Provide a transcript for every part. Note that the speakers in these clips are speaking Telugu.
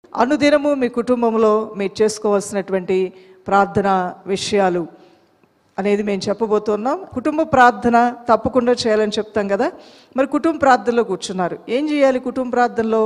అనుదినము మీ కుటుంబంలో మీరు చేసుకోవాల్సినటువంటి ప్రార్థన విషయాలు అనేది మేము చెప్పబోతున్నాం కుటుంబ ప్రార్థన తప్పకుండా చేయాలని చెప్తాం కదా మరి కుటుంబ ప్రార్థనలో కూర్చున్నారు ఏం చేయాలి కుటుంబ ప్రార్థనలో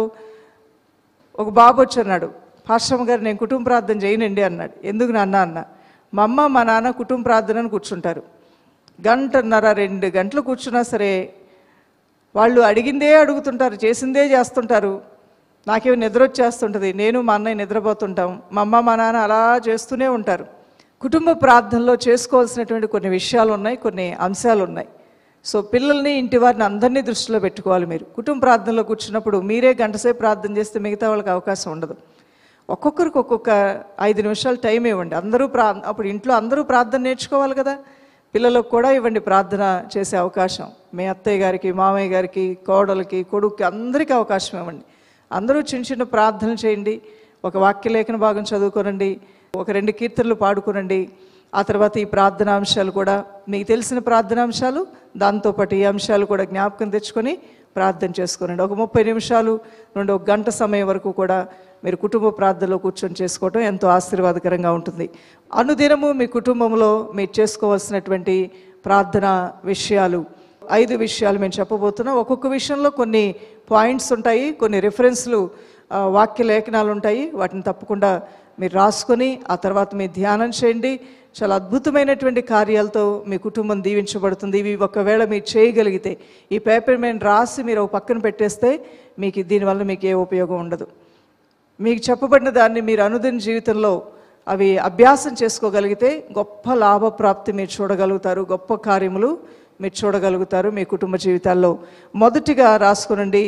ఒక బాబు వచ్చి అన్నాడు పాశ్రమ గారు నేను కుటుంబ ప్రార్థన చేయనండి అన్నాడు ఎందుకు నాన్న అన్న మా అమ్మ మా నాన్న కుటుంబ ప్రార్థనను కూర్చుంటారు గంటన్నర రెండు గంటలు కూర్చున్నా సరే వాళ్ళు అడిగిందే అడుగుతుంటారు చేసిందే చేస్తుంటారు నాకేమో నిద్ర వచ్చేస్తుంటుంది నేను మా అన్నయ్య నిద్రపోతుంటాం మా అమ్మ మా నాన్న అలా చేస్తూనే ఉంటారు కుటుంబ ప్రార్థనలో చేసుకోవాల్సినటువంటి కొన్ని విషయాలు ఉన్నాయి కొన్ని అంశాలు ఉన్నాయి సో పిల్లల్ని ఇంటి వారిని అందరినీ దృష్టిలో పెట్టుకోవాలి మీరు కుటుంబ ప్రార్థనలో కూర్చున్నప్పుడు మీరే గంటసేపు ప్రార్థన చేస్తే మిగతా వాళ్ళకి అవకాశం ఉండదు ఒక్కొక్కరికి ఒక్కొక్క ఐదు నిమిషాలు టైం ఇవ్వండి అందరూ ప్రా అప్పుడు ఇంట్లో అందరూ ప్రార్థన నేర్చుకోవాలి కదా పిల్లలకు కూడా ఇవ్వండి ప్రార్థన చేసే అవకాశం మీ అత్తయ్య గారికి మామయ్య గారికి కోడలకి కొడుక్కి అందరికీ అవకాశం ఇవ్వండి అందరూ చిన్న చిన్న ప్రార్థనలు చేయండి ఒక వాక్యలేఖన భాగం చదువుకోనండి ఒక రెండు కీర్తనలు పాడుకోనండి ఆ తర్వాత ఈ ప్రార్థనాంశాలు కూడా మీకు తెలిసిన ప్రార్థనాంశాలు దాంతోపాటు ఈ అంశాలు కూడా జ్ఞాపకం తెచ్చుకొని ప్రార్థన చేసుకోనండి ఒక ముప్పై నిమిషాలు నుండి ఒక గంట సమయం వరకు కూడా మీరు కుటుంబ ప్రార్థనలో కూర్చొని చేసుకోవటం ఎంతో ఆశీర్వాదకరంగా ఉంటుంది అనుదినము మీ కుటుంబంలో మీరు చేసుకోవాల్సినటువంటి ప్రార్థన విషయాలు ఐదు విషయాలు మేము చెప్పబోతున్నాం ఒక్కొక్క విషయంలో కొన్ని పాయింట్స్ ఉంటాయి కొన్ని రిఫరెన్స్లు ఆ, వాక్య లేఖనాలు ఉంటాయి వాటిని తప్పకుండా మీరు రాసుకొని ఆ తర్వాత మీరు ధ్యానం చేయండి చాలా అద్భుతమైనటువంటి కార్యాలతో మీ కుటుంబం దీవించబడుతుంది ఇవి ఒకవేళ మీరు చేయగలిగితే ఈ పేపర్ మేము రాసి మీరు ఒక పక్కన పెట్టేస్తే మీకు దీనివల్ల మీకు ఏ ఉపయోగం ఉండదు మీకు చెప్పబడిన దాన్ని మీరు అనుదిన జీవితంలో అవి అభ్యాసం చేసుకోగలిగితే గొప్ప లాభప్రాప్తి మీరు చూడగలుగుతారు గొప్ప కార్యములు మీరు చూడగలుగుతారు మీ కుటుంబ జీవితాల్లో మొదటిగా రాసుకునండి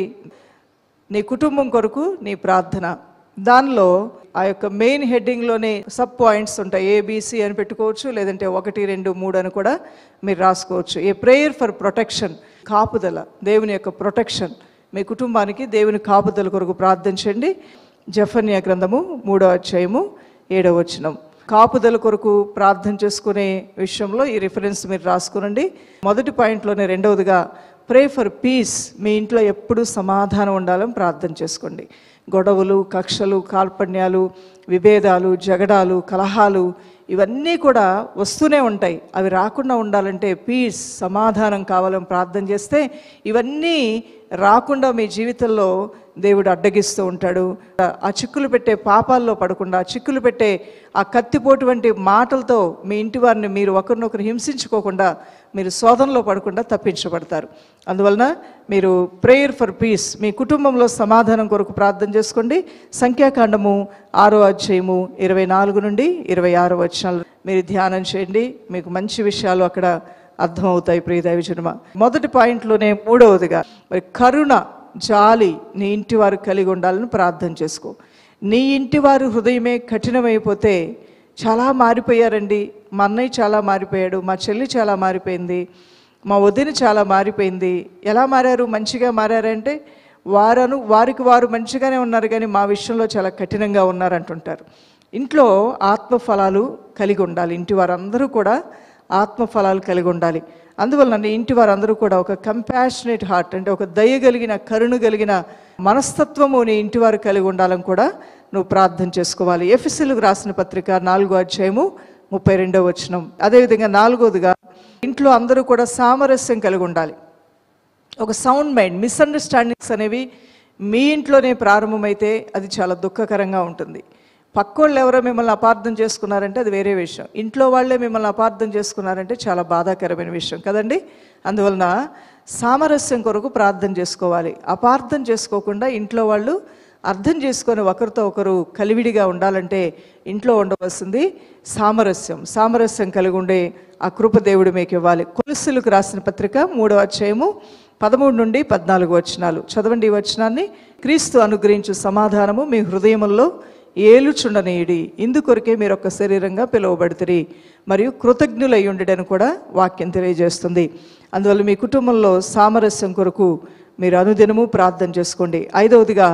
నీ కుటుంబం కొరకు నీ ప్రార్థన దానిలో ఆ యొక్క మెయిన్ హెడ్డింగ్లోనే సబ్ పాయింట్స్ ఉంటాయి ఏబిసి అని పెట్టుకోవచ్చు లేదంటే ఒకటి రెండు మూడు అని కూడా మీరు రాసుకోవచ్చు ఏ ప్రేయర్ ఫర్ ప్రొటెక్షన్ కాపుదల దేవుని యొక్క ప్రొటెక్షన్ మీ కుటుంబానికి దేవుని కాపుదల కొరకు ప్రార్థించండి జఫన్య గ్రంథము మూడో అధ్యాయము ఏడవ వచనం కాపుదల కొరకు ప్రార్థన చేసుకునే విషయంలో ఈ రిఫరెన్స్ మీరు రాసుకునండి మొదటి పాయింట్లోనే రెండవదిగా ప్రే ఫర్ పీస్ మీ ఇంట్లో ఎప్పుడూ సమాధానం ఉండాలని ప్రార్థన చేసుకోండి గొడవలు కక్షలు కార్పణ్యాలు విభేదాలు జగడాలు కలహాలు ఇవన్నీ కూడా వస్తూనే ఉంటాయి అవి రాకుండా ఉండాలంటే పీస్ సమాధానం కావాలని ప్రార్థన చేస్తే ఇవన్నీ రాకుండా మీ జీవితంలో దేవుడు అడ్డగిస్తూ ఉంటాడు ఆ చిక్కులు పెట్టే పాపాల్లో పడకుండా ఆ చిక్కులు పెట్టే ఆ కత్తిపోటు వంటి మాటలతో మీ ఇంటి వారిని మీరు ఒకరినొకరు హింసించుకోకుండా మీరు శోధనలో పడకుండా తప్పించబడతారు అందువలన మీరు ప్రేయర్ ఫర్ పీస్ మీ కుటుంబంలో సమాధానం కొరకు ప్రార్థన చేసుకోండి సంఖ్యాకాండము ఆరో అధ్యాయము ఇరవై నాలుగు నుండి ఇరవై ఆరో వచనాలు మీరు ధ్యానం చేయండి మీకు మంచి విషయాలు అక్కడ అర్థమవుతాయి ప్రియ దైవజనమ మొదటి పాయింట్లోనే మూడవదిగా మరి కరుణ జాలి నీ ఇంటి వారు కలిగి ఉండాలని ప్రార్థన చేసుకో నీ ఇంటి వారు హృదయమే కఠినమైపోతే చాలా మారిపోయారండి మా అన్నయ్య చాలా మారిపోయాడు మా చెల్లి చాలా మారిపోయింది మా వదిన చాలా మారిపోయింది ఎలా మారారు మంచిగా మారారంటే వారను వారికి వారు మంచిగానే ఉన్నారు కానీ మా విషయంలో చాలా కఠినంగా ఉన్నారంటుంటారు ఇంట్లో ఆత్మఫలాలు కలిగి ఉండాలి ఇంటి వారందరూ కూడా ఆత్మఫలాలు కలిగి ఉండాలి అందువలన నీ ఇంటి వారందరూ కూడా ఒక కంపాషనేట్ హార్ట్ అంటే ఒక దయ కలిగిన కరుణ కలిగిన మనస్తత్వము నీ ఇంటి వారు కలిగి ఉండాలని కూడా నువ్వు ప్రార్థన చేసుకోవాలి ఎఫ్ఎస్ఎల్కు రాసిన పత్రిక నాలుగో అధ్యాయము ముప్పై రెండవ వచనం అదేవిధంగా నాలుగోదిగా ఇంట్లో అందరూ కూడా సామరస్యం కలిగి ఉండాలి ఒక సౌండ్ మైండ్ మిస్అండర్స్టాండింగ్స్ అనేవి మీ ఇంట్లోనే ప్రారంభమైతే అది చాలా దుఃఖకరంగా ఉంటుంది పక్కోళ్ళు ఎవరో మిమ్మల్ని అపార్థం చేసుకున్నారంటే అది వేరే విషయం ఇంట్లో వాళ్ళే మిమ్మల్ని అపార్థం చేసుకున్నారంటే చాలా బాధాకరమైన విషయం కదండి అందువలన సామరస్యం కొరకు ప్రార్థన చేసుకోవాలి అపార్థం చేసుకోకుండా ఇంట్లో వాళ్ళు అర్థం చేసుకొని ఒకరితో ఒకరు కలివిడిగా ఉండాలంటే ఇంట్లో ఉండవలసింది సామరస్యం సామరస్యం కలిగి ఉండే ఆ కృప దేవుడు మీకు ఇవ్వాలి కొలుసులకు రాసిన పత్రిక మూడో అధ్యాయము పదమూడు నుండి పద్నాలుగు వచనాలు చదవండి ఈ వచనాన్ని క్రీస్తు అనుగ్రహించు సమాధానము మీ హృదయముల్లో ఏలుచుండనీయుడి ఇందుకొరకే మీరు ఒక శరీరంగా పిలువబడుతుంది మరియు కృతజ్ఞులై ఉండడని కూడా వాక్యం తెలియజేస్తుంది అందువల్ల మీ కుటుంబంలో సామరస్యం కొరకు మీరు అనుదినము ప్రార్థన చేసుకోండి ఐదవదిగా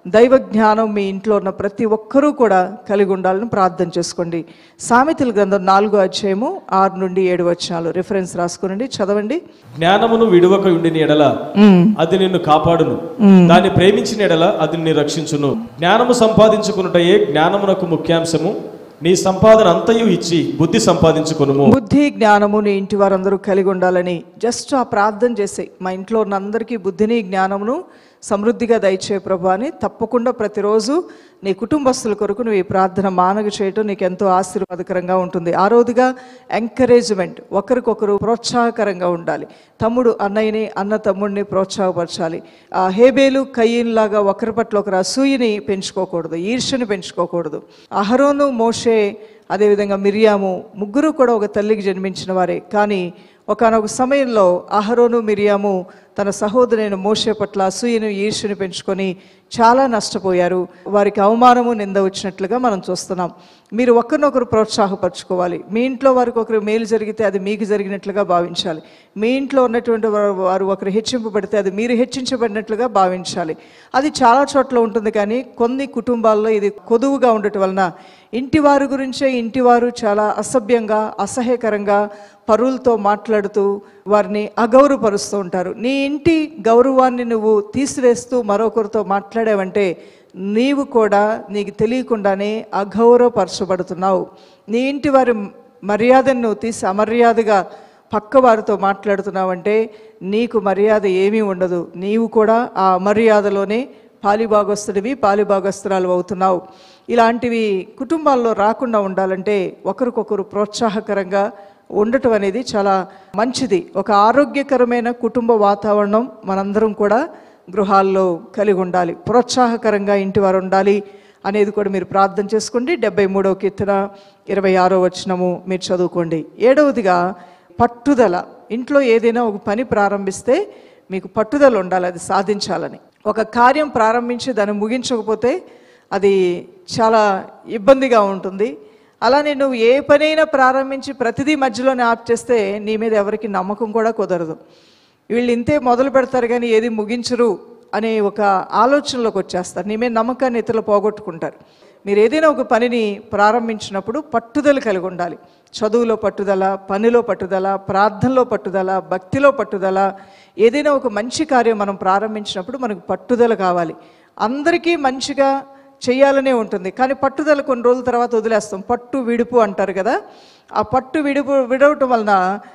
దైవ జ్ఞానం మీ ఇంట్లో ఉన్న ప్రతి ఒక్కరూ కూడా కలిగి ఉండాలని ప్రార్థన చేసుకోండి సామెతల గ్రంథం నాలుగో అధ్యాయము ఆరు నుండి ఏడు వచనాలు రిఫరెన్స్ రాసుకోనండి చదవండి జ్ఞానమును విడువక ఉండిన ఎడల అది నిన్ను కాపాడును దాన్ని ప్రేమించిన ఎడల అది నిన్ను రక్షించును జ్ఞానము సంపాదించుకున్నటయే జ్ఞానమునకు ముఖ్యాంశము నీ సంపాదన అంతయు ఇచ్చి బుద్ధి సంపాదించుకొనుము బుద్ధి జ్ఞానము నీ ఇంటి వారందరూ కలిగి ఉండాలని జస్ట్ ఆ ప్రార్థన చేసే మా ఇంట్లో ఉన్న అందరికీ బుద్ధిని జ్ఞానమును సమృద్ధిగా దయచే ప్రభు అని తప్పకుండా ప్రతిరోజు నీ కుటుంబస్తుల కొరకు నువ్వు ఈ ప్రార్థన మానగ చేయటం నీకు ఎంతో ఆశీర్వాదకరంగా ఉంటుంది ఆ రోజుగా ఎంకరేజ్మెంట్ ఒకరికొకరు ప్రోత్సాహకరంగా ఉండాలి తమ్ముడు అన్నయ్యని అన్న తమ్ముడిని ప్రోత్సాహపరచాలి ఆ హేబేలు కయ్యిన్లాగా ఒకరి పట్ల ఒకరు అసూయని పెంచుకోకూడదు ఈర్ష్యని పెంచుకోకూడదు అహరోను మోషే అదేవిధంగా మిరియాము ముగ్గురు కూడా ఒక తల్లికి జన్మించిన వారే కానీ ఒకనొక సమయంలో అహరోను మిరియాము తన సహోదరైన మోషే పట్ల అసూయను ఈర్ష్యను పెంచుకొని చాలా నష్టపోయారు వారికి అవమానము నింద వచ్చినట్లుగా మనం చూస్తున్నాం మీరు ఒకరినొకరు ప్రోత్సాహపరచుకోవాలి మీ ఇంట్లో వారికి ఒకరు మేలు జరిగితే అది మీకు జరిగినట్లుగా భావించాలి మీ ఇంట్లో ఉన్నటువంటి వారు వారు ఒకరు హెచ్చింపబడితే అది మీరు హెచ్చించబడినట్లుగా భావించాలి అది చాలా చోట్ల ఉంటుంది కానీ కొన్ని కుటుంబాల్లో ఇది కొదువుగా ఉండటం వలన ఇంటి వారి గురించే ఇంటి వారు చాలా అసభ్యంగా అసహ్యకరంగా పరువులతో మాట్లాడుతూ వారిని అగౌరవపరుస్తూ ఉంటారు నీ ఇంటి గౌరవాన్ని నువ్వు తీసివేస్తూ మరొకరితో మాట్లాడావంటే నీవు కూడా నీకు తెలియకుండానే అగౌరవపరచబడుతున్నావు నీ ఇంటి వారి మర్యాదను నువ్వు తీసి అమర్యాదగా పక్క వారితో మాట్లాడుతున్నావంటే నీకు మర్యాద ఏమీ ఉండదు నీవు కూడా ఆ అమర్యాదలోనే పాలిభాగస్తుడివి పాలిభాగస్తురాలు అవుతున్నావు ఇలాంటివి కుటుంబాల్లో రాకుండా ఉండాలంటే ఒకరికొకరు ప్రోత్సాహకరంగా ఉండటం అనేది చాలా మంచిది ఒక ఆరోగ్యకరమైన కుటుంబ వాతావరణం మనందరం కూడా గృహాల్లో కలిగి ఉండాలి ప్రోత్సాహకరంగా ఇంటి వారు ఉండాలి అనేది కూడా మీరు ప్రార్థన చేసుకోండి డెబ్బై మూడవ కీర్తన ఇరవై ఆరో వచనము మీరు చదువుకోండి ఏడవదిగా పట్టుదల ఇంట్లో ఏదైనా ఒక పని ప్రారంభిస్తే మీకు పట్టుదల ఉండాలి అది సాధించాలని ఒక కార్యం ప్రారంభించి దాన్ని ముగించకపోతే అది చాలా ఇబ్బందిగా ఉంటుంది అలానే నువ్వు ఏ పనైనా ప్రారంభించి ప్రతిదీ మధ్యలోనే ఆప్ చేస్తే నీ మీద ఎవరికి నమ్మకం కూడా కుదరదు వీళ్ళు ఇంతే మొదలు పెడతారు కానీ ఏది ముగించరు అనే ఒక ఆలోచనలోకి వచ్చేస్తారు నీ మీద నమ్మకాన్ని ఇతరులు పోగొట్టుకుంటారు మీరు ఏదైనా ఒక పనిని ప్రారంభించినప్పుడు పట్టుదల కలిగి ఉండాలి చదువులో పట్టుదల పనిలో పట్టుదల ప్రార్థనలో పట్టుదల భక్తిలో పట్టుదల ఏదైనా ఒక మంచి కార్యం మనం ప్రారంభించినప్పుడు మనకు పట్టుదల కావాలి అందరికీ మంచిగా చేయాలనే ఉంటుంది కానీ పట్టుదల కొన్ని రోజుల తర్వాత వదిలేస్తాం పట్టు విడుపు అంటారు కదా ఆ పట్టు విడుపు విడవటం వలన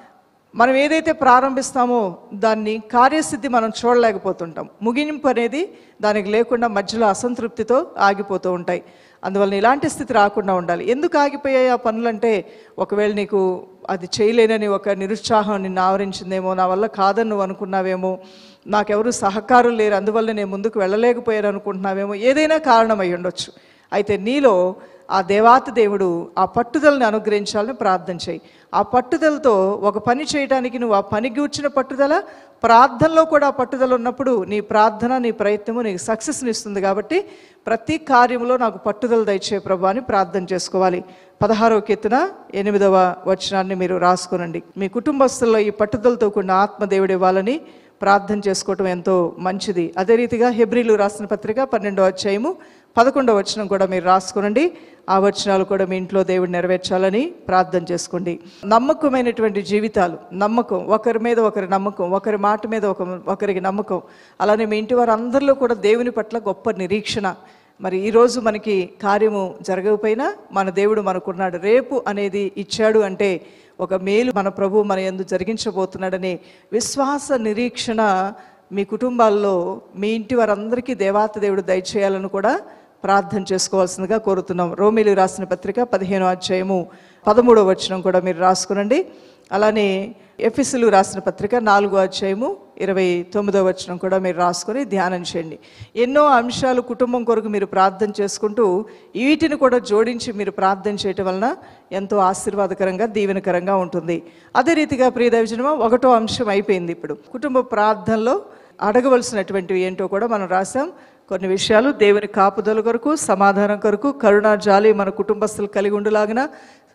మనం ఏదైతే ప్రారంభిస్తామో దాన్ని కార్యసిద్ధి మనం చూడలేకపోతుంటాం ముగింపు అనేది దానికి లేకుండా మధ్యలో అసంతృప్తితో ఆగిపోతూ ఉంటాయి అందువలన ఇలాంటి స్థితి రాకుండా ఉండాలి ఎందుకు ఆగిపోయాయి ఆ పనులంటే ఒకవేళ నీకు అది చేయలేనని ఒక నిరుత్సాహం నిన్ను ఆవరించిందేమో నా వల్ల కాదని నువ్వు అనుకున్నావేమో నాకెవరు సహకారం లేరు అందువల్ల నేను ముందుకు వెళ్ళలేకపోయాను అనుకుంటున్నావేమో ఏదైనా కారణం అయి ఉండొచ్చు అయితే నీలో ఆ దేవాతి దేవుడు ఆ పట్టుదలని అనుగ్రహించాలని ప్రార్థన చేయి ఆ పట్టుదలతో ఒక పని చేయడానికి నువ్వు ఆ పని గూర్చిన పట్టుదల ప్రార్థనలో కూడా ఆ పట్టుదల ఉన్నప్పుడు నీ ప్రార్థన నీ ప్రయత్నము నీకు సక్సెస్ని ఇస్తుంది కాబట్టి ప్రతి కార్యంలో నాకు పట్టుదల దయచే ప్రభు అని ప్రార్థన చేసుకోవాలి పదహారవ కీర్తన ఎనిమిదవ వచనాన్ని మీరు రాసుకోనండి మీ కుటుంబస్తుల్లో ఈ పట్టుదలతో కూడిన ఆత్మదేవుడు ఇవ్వాలని ప్రార్థన చేసుకోవటం ఎంతో మంచిది అదే రీతిగా హెబ్రిలు రాసిన పత్రిక పన్నెండవ అధ్యాయము పదకొండవ వచనం కూడా మీరు రాసుకోనండి ఆ వచనాలు కూడా మీ ఇంట్లో దేవుడు నెరవేర్చాలని ప్రార్థన చేసుకోండి నమ్మకమైనటువంటి జీవితాలు నమ్మకం ఒకరి మీద ఒకరి నమ్మకం ఒకరి మాట మీద ఒక ఒకరికి నమ్మకం అలానే మీ ఇంటి వారు అందరిలో కూడా దేవుని పట్ల గొప్ప నిరీక్షణ మరి ఈరోజు మనకి కార్యము జరగకపోయినా మన దేవుడు మనకున్నాడు రేపు అనేది ఇచ్చాడు అంటే ఒక మేలు మన ప్రభు మన ఎందు జరిగించబోతున్నాడనే విశ్వాస నిరీక్షణ మీ కుటుంబాల్లో మీ ఇంటి వారందరికీ దేవాత దేవుడు దయచేయాలని కూడా ప్రార్థన చేసుకోవాల్సిందిగా కోరుతున్నాం రోమిలు రాసిన పత్రిక పదిహేనో అధ్యాయము పదమూడవ వచనం కూడా మీరు రాసుకునండి అలానే ఎఫిసులు రాసిన పత్రిక నాలుగో అధ్యాయము ఇరవై తొమ్మిదో వచనం కూడా మీరు రాసుకొని ధ్యానం చేయండి ఎన్నో అంశాలు కుటుంబం కొరకు మీరు ప్రార్థన చేసుకుంటూ వీటిని కూడా జోడించి మీరు ప్రార్థన చేయటం వలన ఎంతో ఆశీర్వాదకరంగా దీవెనకరంగా ఉంటుంది అదే రీతిగా ప్రియ దైవజనమా ఒకటో అంశం అయిపోయింది ఇప్పుడు కుటుంబ ప్రార్థనలో అడగవలసినటువంటివి ఏంటో కూడా మనం రాసాం కొన్ని విషయాలు దేవుని కాపుదల కొరకు సమాధానం కొరకు కరుణ జాలి మన కుటుంబస్తులు కలిగి ఉండలాగిన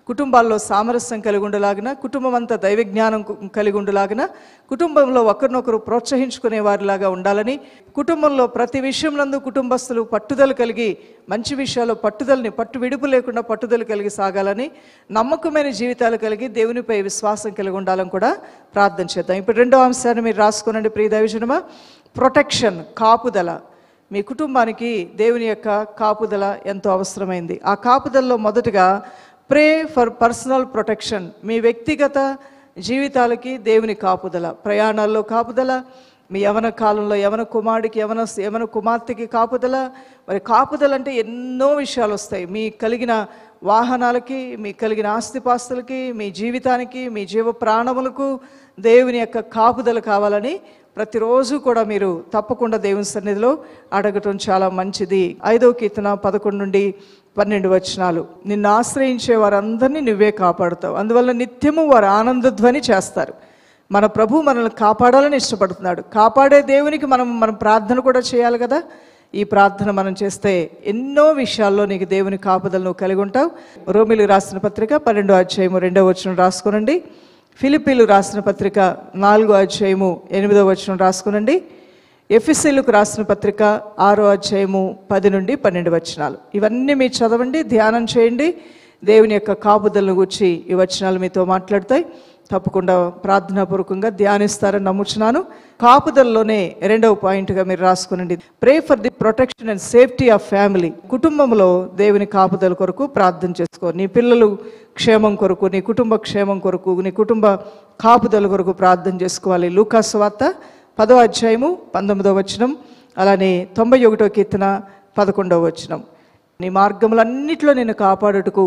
కుటుంబాల్లో సామరస్యం కలిగి ఉండలాగిన కుటుంబం అంతా దైవ జ్ఞానం కు- కలిగి ఉండలాగిన కుటుంబంలో ఒకరినొకరు ప్రోత్సహించుకునే వారిలాగా ఉండాలని కుటుంబంలో ప్రతి విషయంలో కుటుంబస్తులు పట్టుదల కలిగి మంచి విషయాల్లో పట్టుదలని పట్టు విడుపు లేకుండా పట్టుదల కలిగి సాగాలని నమ్మకమైన జీవితాలు కలిగి దేవునిపై విశ్వాసం కలిగి ఉండాలని కూడా ప్రార్థన చేద్దాం ఇప్పుడు రెండో అంశాన్ని మీరు రాసుకోనండి ప్రియ దైవజనమా ప్రొటెక్షన్ కాపుదల మీ కుటుంబానికి దేవుని యొక్క కాపుదల ఎంతో అవసరమైంది ఆ కాపుదలలో మొదటగా ప్రే ఫర్ పర్సనల్ ప్రొటెక్షన్ మీ వ్యక్తిగత జీవితాలకి దేవుని కాపుదల ప్రయాణాల్లో కాపుదల మీ యవన కాలంలో యవన కుమారుడికి యవన యవన కుమార్తెకి కాపుదల మరి కాపుదల అంటే ఎన్నో విషయాలు వస్తాయి మీ కలిగిన వాహనాలకి మీ కలిగిన ఆస్తిపాస్తులకి మీ జీవితానికి మీ జీవ ప్రాణములకు దేవుని యొక్క కాపుదల కావాలని ప్రతిరోజు కూడా మీరు తప్పకుండా దేవుని సన్నిధిలో అడగటం చాలా మంచిది ఐదో కీర్తన పదకొండు నుండి పన్నెండు వచనాలు నిన్ను ఆశ్రయించే వారందరినీ నువ్వే కాపాడుతావు అందువల్ల నిత్యము వారు ఆనందధ్వని చేస్తారు మన ప్రభు మనల్ని కాపాడాలని ఇష్టపడుతున్నాడు కాపాడే దేవునికి మనం మనం ప్రార్థన కూడా చేయాలి కదా ఈ ప్రార్థన మనం చేస్తే ఎన్నో విషయాల్లో నీకు దేవుని కాపుదలు నువ్వు కలిగి ఉంటావు రోమిలు రాసిన పత్రిక పన్నెండో అధ్యాయము రెండో వచనం రాసుకోనండి ఫిలిపీలు రాసిన పత్రిక నాలుగో అధ్యాయము ఎనిమిదో వచనం రాసుకునండి ఎఫ్ఎస్సీలకు రాసిన పత్రిక ఆరో అధ్యాయము పది నుండి పన్నెండు వచనాలు ఇవన్నీ మీరు చదవండి ధ్యానం చేయండి దేవుని యొక్క కాపుదలను గురించి ఈ వచనాలు మీతో మాట్లాడతాయి తప్పకుండా ప్రార్థనాపూర్వకంగా ధ్యానిస్తారని నమ్ముచున్నాను కాపుదలలోనే రెండవ పాయింట్గా మీరు రాసుకునండి pray for the protection and safety of family కుటుంబంలో దేవుని కాపుదల కొరకు ప్రార్థన చేసుకో నీ పిల్లలు క్షేమం కొరకు నీ కుటుంబ క్షేమం కొరకు నీ కుటుంబ కాపుదల కొరకు ప్రార్థన చేసుకోవాలి లూకాసు వార్త పదో అధ్యాయము పంతొమ్మిదో వచనం అలానే తొంభై ఒకటో కీర్తన పదకొండవ వచనం నీ మార్గములన్నిట్లో నిన్ను కాపాడుటకు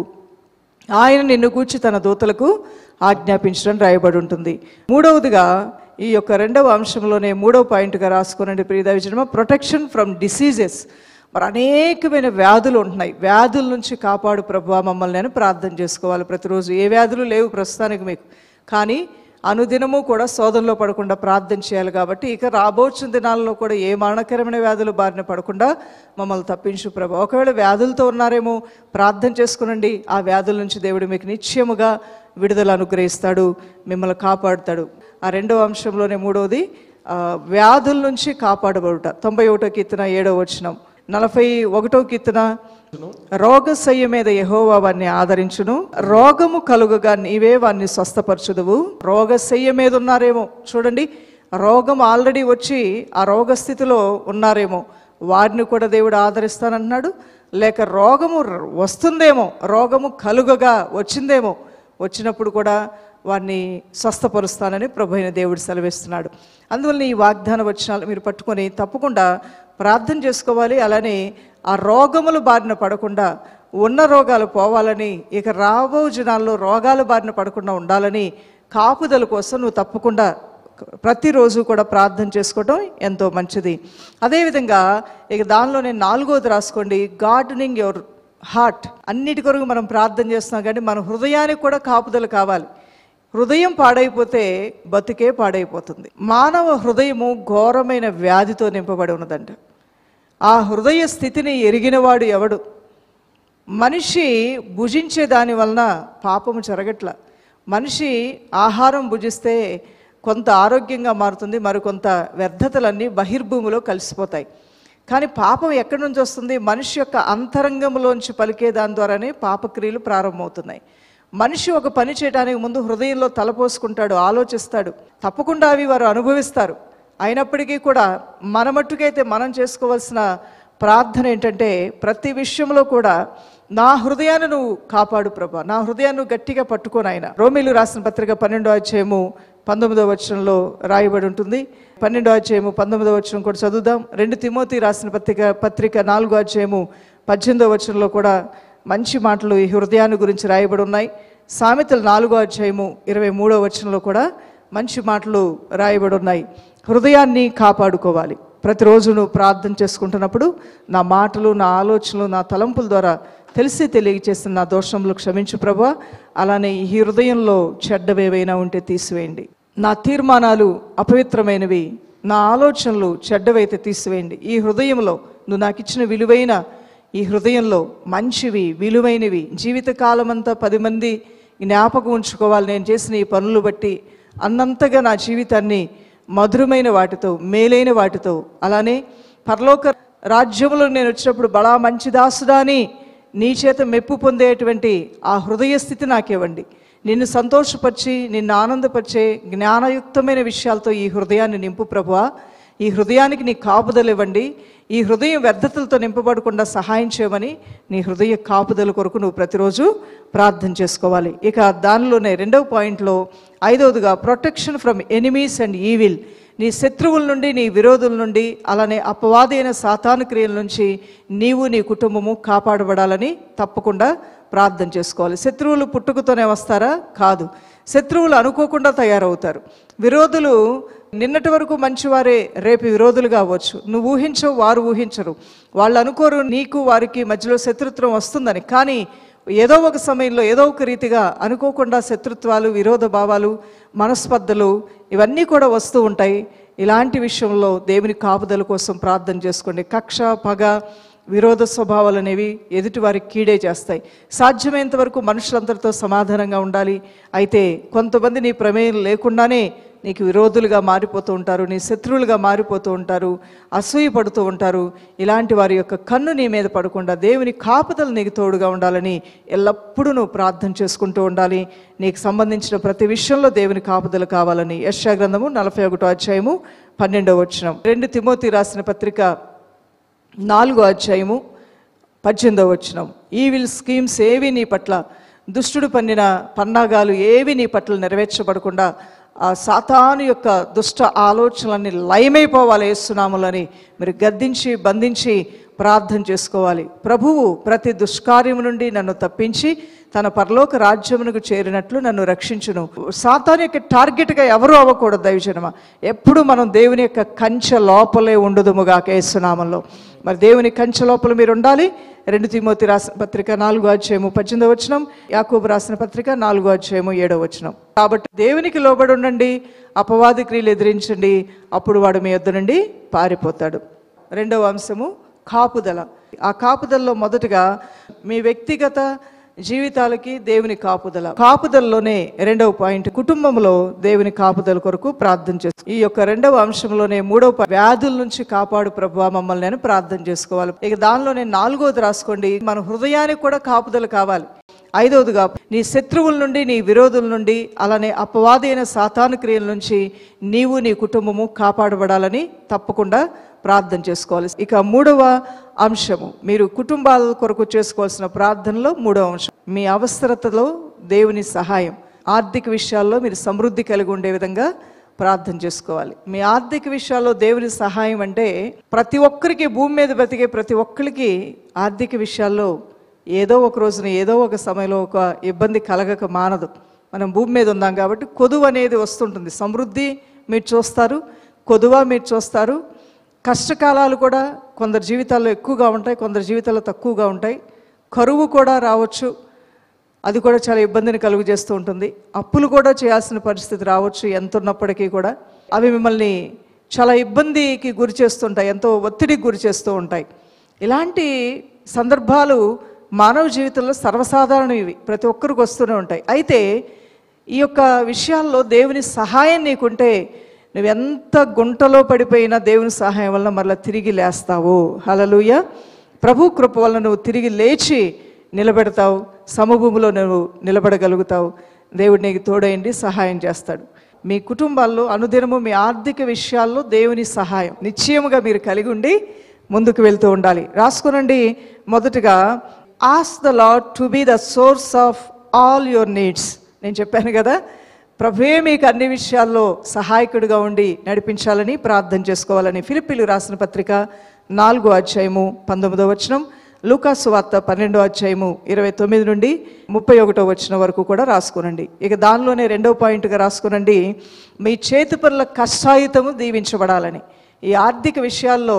ఆయన నిన్ను గూర్చి తన దూతలకు ఆజ్ఞాపించడం రాయబడి ఉంటుంది మూడవదిగా ఈ యొక్క రెండవ అంశంలోనే మూడవ పాయింట్గా రాసుకోనండి ప్రియదవిజనమ ప్రొటెక్షన్ ఫ్రమ్ డిసీజెస్ మరి అనేకమైన వ్యాధులు ఉంటున్నాయి వ్యాధుల నుంచి కాపాడు ప్రభు మమ్మల్ని అని ప్రార్థన చేసుకోవాలి ప్రతిరోజు ఏ వ్యాధులు లేవు ప్రస్తుతానికి మీకు కానీ అనుదినము కూడా శోధనలో పడకుండా ప్రార్థన చేయాలి కాబట్టి ఇక రాబోచిన దినాల్లో కూడా ఏ మరణకరమైన వ్యాధులు బారిన పడకుండా మమ్మల్ని తప్పించు ప్రభు ఒకవేళ వ్యాధులతో ఉన్నారేమో ప్రార్థన చేసుకునండి ఆ వ్యాధుల నుంచి దేవుడు మీకు నిశ్చయముగా విడుదల అనుగ్రహిస్తాడు మిమ్మల్ని కాపాడుతాడు ఆ రెండవ అంశంలోనే మూడవది ఆ, వ్యాధుల నుంచి కాపాడబడుట తొంభై ఒకటో కీర్తన ఏడవ వచనం నలభై ఒకటో కీర్తన రోగశయ్య మీద యెహోవా వారిని ఆదరించును రోగము కలుగగా నీవే వారిని స్వస్థపరచుదువు రోగశయ్య మీద ఉన్నారేమో చూడండి రోగం ఆల్రెడీ వచ్చి ఆ రోగస్థితిలో ఉన్నారేమో వారిని కూడా దేవుడు ఆదరిస్తానంటున్నాడు లేక రోగము ర- వస్తుందేమో రోగము కలుగగా వచ్చిందేమో వచ్చినప్పుడు కూడా వారిని స్వస్థపరుస్తానని ప్రభు అయిన దేవుడు సెలవిస్తున్నాడు అందువల్ల ఈ వాగ్దాన వచనాలు మీరు పట్టుకొని తప్పకుండా ప్రార్థన చేసుకోవాలి అలానే ఆ రోగములు బారిన పడకుండా ఉన్న రోగాలు పోవాలని ఇక రాబో జనాల్లో రోగాలు బారిన పడకుండా ఉండాలని కాపుదల కోసం నువ్వు తప్పకుండా ప్రతిరోజు కూడా ప్రార్థన చేసుకోవటం ఎంతో మంచిది అదేవిధంగా ఇక దానిలోనే నాలుగోది రాసుకోండి గార్డెనింగ్ యువర్ హార్ట్ అన్నిటి కొరకు మనం ప్రార్థన చేస్తున్నాం కానీ మన హృదయానికి కూడా కాపుదల కావాలి హృదయం పాడైపోతే బతుకే పాడైపోతుంది మానవ హృదయము ఘోరమైన వ్యాధితో నింపబడి ఉన్నదంట ఆ హృదయ స్థితిని ఎరిగినవాడు ఎవడు మనిషి భుజించే దాని వలన పాపము జరగట్ల మనిషి ఆహారం భుజిస్తే కొంత ఆరోగ్యంగా మారుతుంది మరికొంత వ్యర్థతలన్నీ బహిర్భూమిలో కలిసిపోతాయి కానీ పాపం ఎక్కడి నుంచి వస్తుంది మనిషి యొక్క అంతరంగంలోంచి పలికే దాని ద్వారానే పాపక్రియలు ప్రారంభమవుతున్నాయి మనిషి ఒక పని చేయడానికి ముందు హృదయంలో తలపోసుకుంటాడు ఆలోచిస్తాడు తప్పకుండా అవి వారు అనుభవిస్తారు అయినప్పటికీ కూడా మన మట్టుకైతే మనం చేసుకోవాల్సిన ప్రార్థన ఏంటంటే ప్రతి విషయంలో కూడా నా హృదయాన్ని నువ్వు కాపాడు ప్రభా నా హృదయాన్ని నువ్వు గట్టిగా పట్టుకోను ఆయన రోమిలు రాసిన పత్రిక పన్నెండో అధ్యాయము పంతొమ్మిదో వచనంలో రాయబడి ఉంటుంది పన్నెండో అధ్యాయము పంతొమ్మిదో వచనం కూడా చదువుదాం రెండు తిమోతి రాసిన పత్రిక పత్రిక నాలుగో అధ్యాయము పద్దెనిమిదో వచనంలో కూడా మంచి మాటలు ఈ హృదయాన్ని గురించి రాయబడి ఉన్నాయి సామెతలు నాలుగో అధ్యాయము ఇరవై మూడో వచనంలో కూడా మంచి మాటలు రాయబడి ఉన్నాయి హృదయాన్ని కాపాడుకోవాలి ప్రతిరోజు నువ్వు ప్రార్థన చేసుకుంటున్నప్పుడు నా మాటలు నా ఆలోచనలు నా తలంపుల ద్వారా తెలిసి తెలియచేసిన నా దోషములు క్షమించు ప్రభా అలానే ఈ హృదయంలో చెడ్డవేవైనా ఉంటే తీసివేయండి నా తీర్మానాలు అపవిత్రమైనవి నా ఆలోచనలు చెడ్డవైతే తీసివేయండి ఈ హృదయంలో నువ్వు నాకు ఇచ్చిన విలువైన ఈ హృదయంలో మంచివి విలువైనవి జీవితకాలమంతా పది మంది జ్ఞాపకం ఉంచుకోవాలి నేను చేసిన ఈ పనులు బట్టి అన్నంతగా నా జీవితాన్ని మధురమైన వాటితో మేలైన వాటితో అలానే పరలోక రాజ్యంలో నేను వచ్చినప్పుడు బడా మంచి దాసుడా అని నీ చేత మెప్పు పొందేటువంటి ఆ హృదయ స్థితి నాకివ్వండి నిన్ను సంతోషపరిచి నిన్ను ఆనందపరిచే జ్ఞానయుక్తమైన విషయాలతో ఈ హృదయాన్ని నింపు ప్రభువా ఈ హృదయానికి నీ కాపుదలు ఇవ్వండి ఈ హృదయం వ్యర్థతలతో నింపబడకుండా సహాయం చేయమని నీ హృదయ కాపుదల కొరకు నువ్వు ప్రతిరోజు ప్రార్థన చేసుకోవాలి ఇక దానిలోనే రెండవ పాయింట్లో ఐదవదిగా protection from enemies and evil నీ శత్రువుల నుండి నీ విరోధుల నుండి అలానే అపవాదైన సాతాను క్రియల నుంచి నీవు నీ కుటుంబము కాపాడబడాలని తప్పకుండా ప్రార్థన చేసుకోవాలి శత్రువులు పుట్టుకతోనే వస్తారా కాదు శత్రువులు అనుకోకుండా తయారవుతారు విరోధులు నిన్నటి వరకు మంచివారే రేపు విరోధులుగా అవ్వచ్చు నువ్వు ఊహించవు వారు ఊహించరు వాళ్ళు అనుకోరు నీకు వారికి మధ్యలో శత్రుత్వం వస్తుందని కానీ ఏదో ఒక సమయంలో ఏదో ఒక రీతిగా అనుకోకుండా శత్రుత్వాలు విరోధ భావాలు మనస్పర్ధలు ఇవన్నీ కూడా వస్తూ ఉంటాయి ఇలాంటి విషయంలో దేవుని కాపుదల కోసం ప్రార్థన చేసుకోండి కక్ష పగ విరోధ స్వభావాలు అనేవి ఎదుటి వారికి కీడే చేస్తాయి సాధ్యమైనంత వరకు మనుషులందరితో సమాధానంగా ఉండాలి అయితే కొంతమంది నీ ప్రమేయం లేకుండానే నీకు విరోధులుగా మారిపోతూ ఉంటారు నీ శత్రువులుగా మారిపోతూ ఉంటారు అసూయ పడుతూ ఉంటారు ఇలాంటి వారి యొక్క కన్ను నీ మీద పడకుండా దేవుని కాపుదల నీకు తోడుగా ఉండాలని ఎల్లప్పుడూ నువ్వు ప్రార్థన చేసుకుంటూ ఉండాలి నీకు సంబంధించిన ప్రతి విషయంలో దేవుని కాపుదల కావాలని యశా గ్రంథము నలభై ఒకటో అధ్యాయము పన్నెండవ వచనం రెండు తిమోతి రాసిన పత్రిక నాలుగో అధ్యాయము పద్దెనిమిదవ వచనం ఈవిల్ స్కీమ్స్ ఏవి నీ పట్ల దుష్టుడు పన్నిన పన్నాగాలు ఏవి నీ పట్ల నెరవేర్చబడకుండా ఆ సాతాను యొక్క దుష్ట ఆలోచనలన్నీ లయమైపోవాలి వేస్తున్నాములని మీరు గద్దించి బంధించి ప్రార్థన చేసుకోవాలి ప్రభువు ప్రతి దుష్కార్యము నుండి నన్ను తప్పించి తన పరలోక రాజ్యమునకు చేరినట్లు నన్ను రక్షించును సాతాను యొక్క టార్గెట్గా ఎవరు అవ్వకూడదు దైవజనమ ఎప్పుడు మనం దేవుని యొక్క కంచె లోపలే ఉండదుముగా కేసునామంలో మరి దేవుని కంచె లోపల మీరు ఉండాలి రెండు తిమోతి రాసిన పత్రిక నాలుగో అధ్యాయము పద్దెనిమిదో వచనం యాకూబు రాసిన పత్రిక నాలుగో అధ్యాయము ఏడో వచనం కాబట్టి దేవునికి లోబడి ఉండండి అపవాది క్రియలు ఎదిరించండి అప్పుడు వాడు మీ యొద్ద నుండి పారిపోతాడు రెండవ అంశము కాపుదల ఆ కాపుదలలో మొదటగా మీ వ్యక్తిగత జీవితాలకి దేవుని కాపుదల కాపుదలలోనే రెండవ పాయింట్ కుటుంబంలో దేవుని కాపుదల కొరకు ప్రార్థన చేస్తాం ఈ యొక్క రెండవ అంశంలోనే మూడవ పా- వ్యాధుల నుంచి కాపాడు ప్రభు మమ్మల్ని నేను ప్రార్థన చేసుకోవాలి ఇక దానిలోనే నాలుగోది రాసుకోండి మన హృదయానికి కూడా కాపుదల కావాలి ఐదవదిగా నీ శత్రువుల నుండి నీ విరోధుల నుండి అలానే అపవాదైన సాతాను క్రియల నుంచి నీవు నీ కుటుంబము కాపాడబడాలని తప్పకుండా ప్రార్థన చేసుకోవాలి ఇక మూడవ అంశము మీరు కుటుంబాల కొరకు చేసుకోవాల్సిన ప్రార్థనలో మూడవ అంశం మీ అవసరతలో దేవుని సహాయం ఆర్థిక విషయాల్లో మీరు సమృద్ధి కలిగి ఉండే విధంగా ప్రార్థన చేసుకోవాలి మీ ఆర్థిక విషయాల్లో దేవుని సహాయం అంటే ప్రతి ఒక్కరికి భూమి మీద బ్రతికే ప్రతి ఒక్కరికి ఆర్థిక విషయాల్లో ఏదో ఒక రోజున ఏదో ఒక సమయంలో ఒక ఇబ్బంది కలగక మానదు మనం భూమి మీద ఉన్నాం కాబట్టి కొదువు అనేది వస్తుంటుంది సమృద్ధి మీరు చూస్తారు కొదువ మీరు చూస్తారు కష్టకాలాలు కూడా కొందరి జీవితాల్లో ఎక్కువగా ఉంటాయి కొందరి జీవితాల్లో తక్కువగా ఉంటాయి కరువు కూడా రావచ్చు అది కూడా చాలా ఇబ్బందిని కలుగు చేస్తూ ఉంటుంది అప్పులు కూడా చేయాల్సిన పరిస్థితి రావచ్చు ఎంత ఉన్నప్పటికీ కూడా అవి మిమ్మల్ని చాలా ఇబ్బందికి గురి చేస్తుంటాయి ఎంతో ఒత్తిడికి గురి చేస్తూ ఉంటాయి ఇలాంటి సందర్భాలు మానవ జీవితంలో సర్వసాధారణం ఇవి ప్రతి ఒక్కరికి వస్తూనే ఉంటాయి అయితే ఈ యొక్క విషయాల్లో దేవుని సహాయం నీకుంటే నువ్వెంత గుంటలో పడిపోయినా దేవుని సహాయం వల్ల మరలా తిరిగి లేస్తావు హలలుయ ప్రభు కృప వల్ల నువ్వు తిరిగి లేచి నిలబెడతావు సమభూమిలో నువ్వు నిలబడగలుగుతావు దేవుడు నీకు తోడైండి సహాయం చేస్తాడు మీ కుటుంబాల్లో అనుదినము మీ ఆర్థిక విషయాల్లో దేవుని సహాయం నిశ్చయముగా మీరు కలిగి ఉండి ముందుకు వెళ్తూ ఉండాలి రాసుకునండి మొదటగా ask the Lord to be the source of all your needs నేను చెప్పాను కదా ప్రభువే మీకు అన్ని విషయాల్లో సహాయకుడిగా ఉండి నడిపించాలని ప్రార్థన చేసుకోవాలని ఫిలిపిలు రాసిన పత్రిక నాలుగో అధ్యాయము పంతొమ్మిదో వచనం లూకాసు వార్త పన్నెండో అధ్యాయము ఇరవై తొమ్మిది నుండి ముప్పై ఒకటో వచ్చిన వరకు కూడా రాసుకునండి ఇక దానిలోనే రెండో పాయింట్గా రాసుకునండి మీ చేతి పనుల కష్టాయుతము దీవించబడాలని ఈ ఆర్థిక విషయాల్లో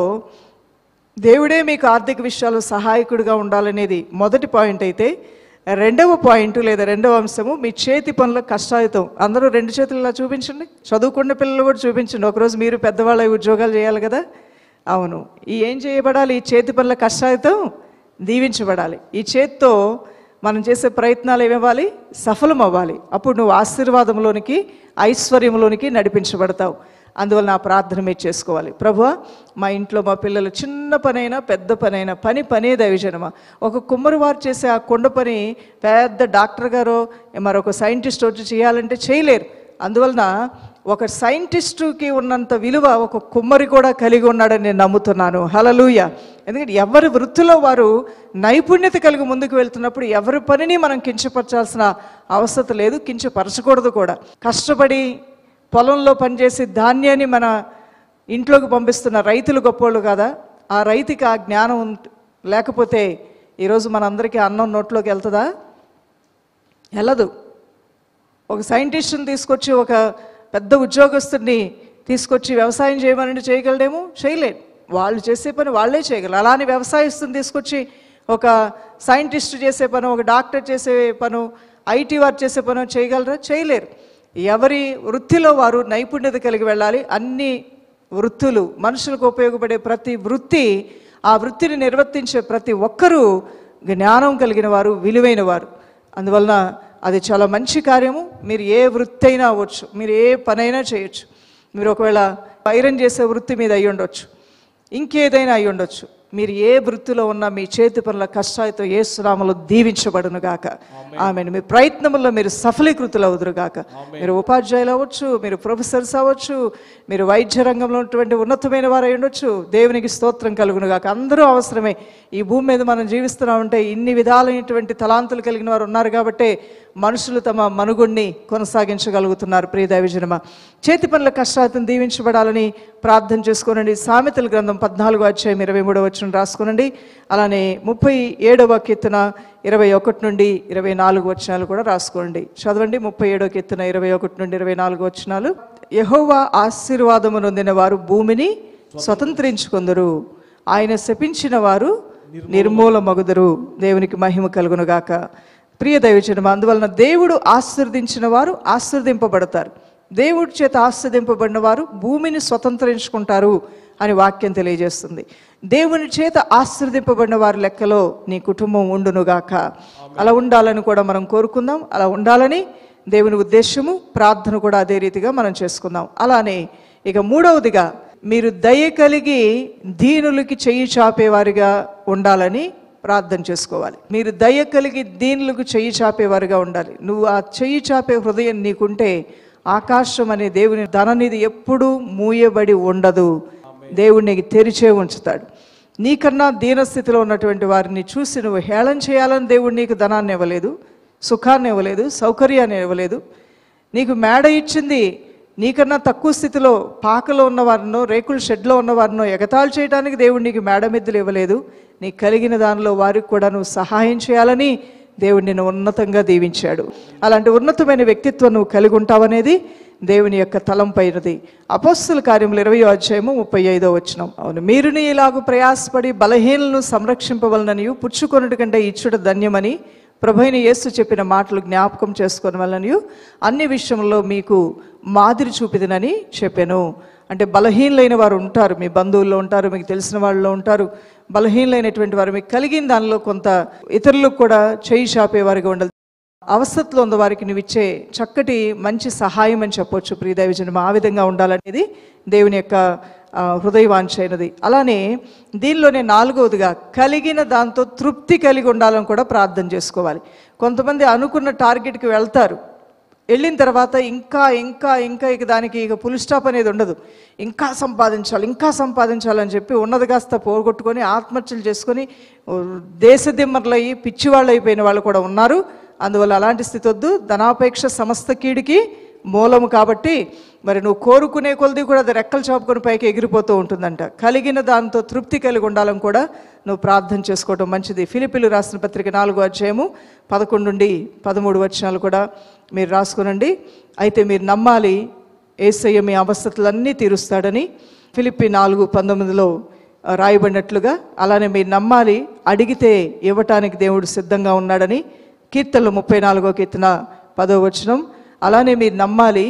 దేవుడే మీకు ఆర్థిక విషయాల్లో సహాయకుడిగా ఉండాలనేది మొదటి పాయింట్ అయితే రెండవ పాయింట్ లేదా రెండవ అంశము మీ చేతి పనుల కష్టాయుతం అందరూ రెండు చేతులు ఇలా చూపించండి చదువుకున్న పిల్లలు కూడా చూపించండి ఒకరోజు మీరు పెద్దవాళ్ళ ఉద్యోగాలు చేయాలి కదా అవును ఈ ఏం చేయబడాలి ఈ చేతి పనుల కష్టాయుతం దీవించబడాలి ఈ చేత్తో మనం చేసే ప్రయత్నాలు ఏమివ్వాలి సఫలం అవ్వాలి అప్పుడు నువ్వు ఆశీర్వాదంలోనికి ఐశ్వర్యంలోనికి నడిపించబడతావు అందువల్ల నా ప్రార్థన మీరు చేసుకోవాలి ప్రభు మా ఇంట్లో మా పిల్లలు చిన్న పనైనా పెద్ద పనైనా పని పనే దైవజనమా ఒక కుమ్మరి వారు చేసే ఆ కొండ పని పెద్ద డాక్టర్ గారో మరొక సైంటిస్ట్ వచ్చి చేయాలంటే చేయలేరు అందువలన ఒక సైంటిస్టుకి ఉన్నంత విలువ ఒక కుమ్మరి కూడా కలిగి ఉన్నాడని నేను నమ్ముతున్నాను హలలుయ ఎందుకంటే ఎవరి వృత్తిలో వారు నైపుణ్యత కలిగి ముందుకు వెళ్తున్నప్పుడు ఎవరి పనిని మనం కించపరచాల్సిన అవసరం లేదు కించపరచకూడదు కూడా కష్టపడి పొలంలో పనిచేసి ధాన్యాన్ని మన ఇంట్లోకి పంపిస్తున్న రైతులు గొప్పోళ్ళు కదా ఆ రైతుకి ఆ జ్ఞానం ఉంట- లేకపోతే ఈరోజు మనందరికీ అన్నం నోట్లోకి వెళ్తుందా వెళ్ళదు ఒక సైంటిస్ట్ని తీసుకొచ్చి ఒక పెద్ద ఉద్యోగస్తుడిని తీసుకొచ్చి వ్యవసాయం చేయమని చేయగలడేమో చేయలేడు వాళ్ళు చేసే పని వాళ్ళే చేయగలరు అలానే వ్యవసాయస్తుని తీసుకొచ్చి ఒక సైంటిస్ట్ చేసే పను ఒక డాక్టర్ చేసే పను ఐటీ వారు చేసే పను చేయగలరా చేయలేరు ఎవరి వృత్తిలో వారు నైపుణ్యత కలిగి వెళ్ళాలి అన్ని వృత్తులు మనుషులకు ఉపయోగపడే ప్రతి వృత్తి ఆ వృత్తిని నిర్వర్తించే ప్రతి ఒక్కరూ జ్ఞానం కలిగిన వారు విలువైన వారు అందువలన అది చాలా మంచి కార్యము మీరు ఏ వృత్తి అయినా అవ్వచ్చు మీరు ఏ పనైనా చేయొచ్చు మీరు ఒకవేళ ఐరన్ చేసే వృత్తి మీద అయి ఉండొచ్చు ఇంకేదైనా అయి ఉండొచ్చు మీరు ఏ వృత్తిలో ఉన్నా మీ చేతి పనుల కష్టాలతో ఏ సునామలు దీవించబడును గాక ఆమెను మీ ప్రయత్నముల్లో మీరు సఫలీకృతులు అవుదురు గాక మీరు ఉపాధ్యాయులు అవ్వచ్చు మీరు ప్రొఫెసర్స్ అవ్వచ్చు మీరు వైద్య రంగంలో ఉన్నటువంటి ఉన్నతమైన వారు అయి ఉండొచ్చు దేవునికి స్తోత్రం కలుగును గాక అందరూ అవసరమే ఈ భూమి మీద మనం జీవిస్తున్నామంటే ఇన్ని విధాలైనటువంటి తలాంతులు కలిగిన వారు ఉన్నారు కాబట్టి మనుషులు తమ మనుగుణ్ణి కొనసాగించగలుగుతున్నారు ప్రియ దైవజనమ చేతి పనుల కష్టాలను దీవించబడాలని ప్రార్థన చేసుకోనండి సామెతల గ్రంథం పద్నాలుగో అధ్యాయం ఇరవై మూడవ వచ్చిన రాసుకోనండి అలానే ముప్పై ఏడవ కీర్తన ఇరవై ఒకటి నుండి ఇరవై నాలుగు వచనాలు కూడా రాసుకోండి చదవండి ముప్పై ఏడవ కీర్తన ఇరవై ఒకటి నుండి ఇరవై నాలుగు వచనాలు యహోవా ఆశీర్వాదము నొందిన వారు భూమిని స్వతంత్రించుకుందరు ఆయన శపించిన వారు నిర్మూలమగుదరు దేవునికి మహిమ కలుగునుగాక ప్రియ దైవజనం అందువలన దేవుడు ఆశీర్దించిన వారు ఆశీర్దింపబడతారు దేవుడి చేత ఆశీర్దింపబడిన వారు భూమిని స్వతంత్రించుకుంటారు అని వాక్యం తెలియజేస్తుంది దేవుని చేత ఆశీర్దింపబడిన వారి లెక్కలో నీ కుటుంబం ఉండునుగాక అలా ఉండాలని కూడా మనం కోరుకుందాం అలా ఉండాలని దేవుని ఉద్దేశము ప్రార్థన కూడా అదే రీతిగా మనం చేసుకుందాం అలానే ఇక మూడవదిగా మీరు దయ కలిగి దీనులకి చెయ్యి చాపేవారిగా ఉండాలని ప్రార్థన చేసుకోవాలి మీరు దయ కలిగి దీనులకు చెయ్యి చాపేవారుగా ఉండాలి నువ్వు ఆ చెయ్యి చాపే హృదయం నీకుంటే ఆకాశం అనే దేవుని ధననిధి ఎప్పుడూ మూయబడి ఉండదు దేవుడు నీకు తెరిచే ఉంచుతాడు నీకన్నా దీనస్థితిలో ఉన్నటువంటి వారిని చూసి నువ్వు హేళన చేయాలని దేవుడు నీకు ధనాన్ని ఇవ్వలేదు సుఖాన్ని ఇవ్వలేదు సౌకర్యాన్ని ఇవ్వలేదు నీకు మేడ ఇచ్చింది నీకన్నా తక్కువ స్థితిలో పాకలో ఉన్నవారినో రేకుల షెడ్లో ఉన్నవారినో ఎగతాళి చేయడానికి దేవుడు నీకు మేడ మిద్దెలు ఇవ్వలేదు నీకు కలిగిన దానిలో వారికి కూడా నువ్వు సహాయం చేయాలని దేవుడు నిన్ను ఉన్నతంగా దీవించాడు అలాంటి ఉన్నతమైన వ్యక్తిత్వం నువ్వు కలిగి ఉంటావనేది దేవుని యొక్క తలంపైనది అపోస్తుల కార్యములు ఇరవై అధ్యాయము ముప్పై ఐదో వచ్చినం అవును మీరుని ఇలాగూ ప్రయాసపడి బలహీనలను సంరక్షింపవలనని పుచ్చుకొనుట కంటే ఇచ్చుట ధన్యమని ప్రభైన యేసు చెప్పిన మాటలు జ్ఞాపకం చేసుకుని వలన అన్ని విషయంలో మీకు మాదిరి చూపిదినని చెప్పాను అంటే బలహీనలైన వారు ఉంటారు మీ బంధువుల్లో ఉంటారు మీకు తెలిసిన వాళ్ళలో ఉంటారు బలహీనలైనటువంటి వారు మీకు కలిగిన దానిలో కొంత ఇతరులకు కూడా చేయి చాపేవారిగా ఉండాలి అవస్థలో ఉన్న వారికి నువ్వు ఇచ్చే చక్కటి మంచి సహాయం అని చెప్పొచ్చు ప్రియదైవజనం ఆ విధంగా ఉండాలనేది దేవుని యొక్క ఆ, హృదయవాంఛైనది అలానే దీనిలోనే నాలుగవదిగా కలిగిన దాంతో తృప్తి కలిగి ఉండాలని కూడా ప్రార్థన చేసుకోవాలి కొంతమంది అనుకున్న టార్గెట్కి వెళ్తారు వెళ్ళిన తర్వాత ఇంకా ఇంకా ఇంకా ఇక దానికి ఇక పుల్ స్టాప్ అనేది ఉండదు ఇంకా సంపాదించాలి ఇంకా సంపాదించాలని చెప్పి ఉన్నది కాస్త పోగొట్టుకొని ఆత్మహత్యలు చేసుకొని ఓ, దేశ దిమ్మర్లయ్యి పిచ్చివాళ్ళు అయిపోయిన వాళ్ళు కూడా ఉన్నారు అందువల్ల అలాంటి స్థితి వద్దు ధనాపేక్ష సమస్త కీడికి మూలము కాబట్టి మరి నువ్వు కోరుకునే కొలది కూడా అది రెక్కలు చాపుకొని పైకి ఎగిరిపోతూ ఉంటుందంట కలిగిన దాంతో తృప్తి కలిగి ఉండాలని కూడా నువ్వు ప్రార్థన చేసుకోవడం మంచిది ఫిలిపిలు రాసిన పత్రిక నాలుగో అధ్యాయము పదకొండు నుండి పదమూడు వచనాలు కూడా మీరు రాసుకునండి అయితే మీరు నమ్మాలి ఏసయ్య మీ అవస్థలన్నీ తీరుస్తాడని ఫిలిప్పి నాలుగు పంతొమ్మిదిలో ఆ, రాయబడినట్లుగా అలానే మీరు నమ్మాలి అడిగితే ఇవ్వటానికి దేవుడు సిద్ధంగా ఉన్నాడని కీర్తనలు ముప్పై నాలుగో కీర్తన పదో వచనం అలానే మీరు నమ్మాలి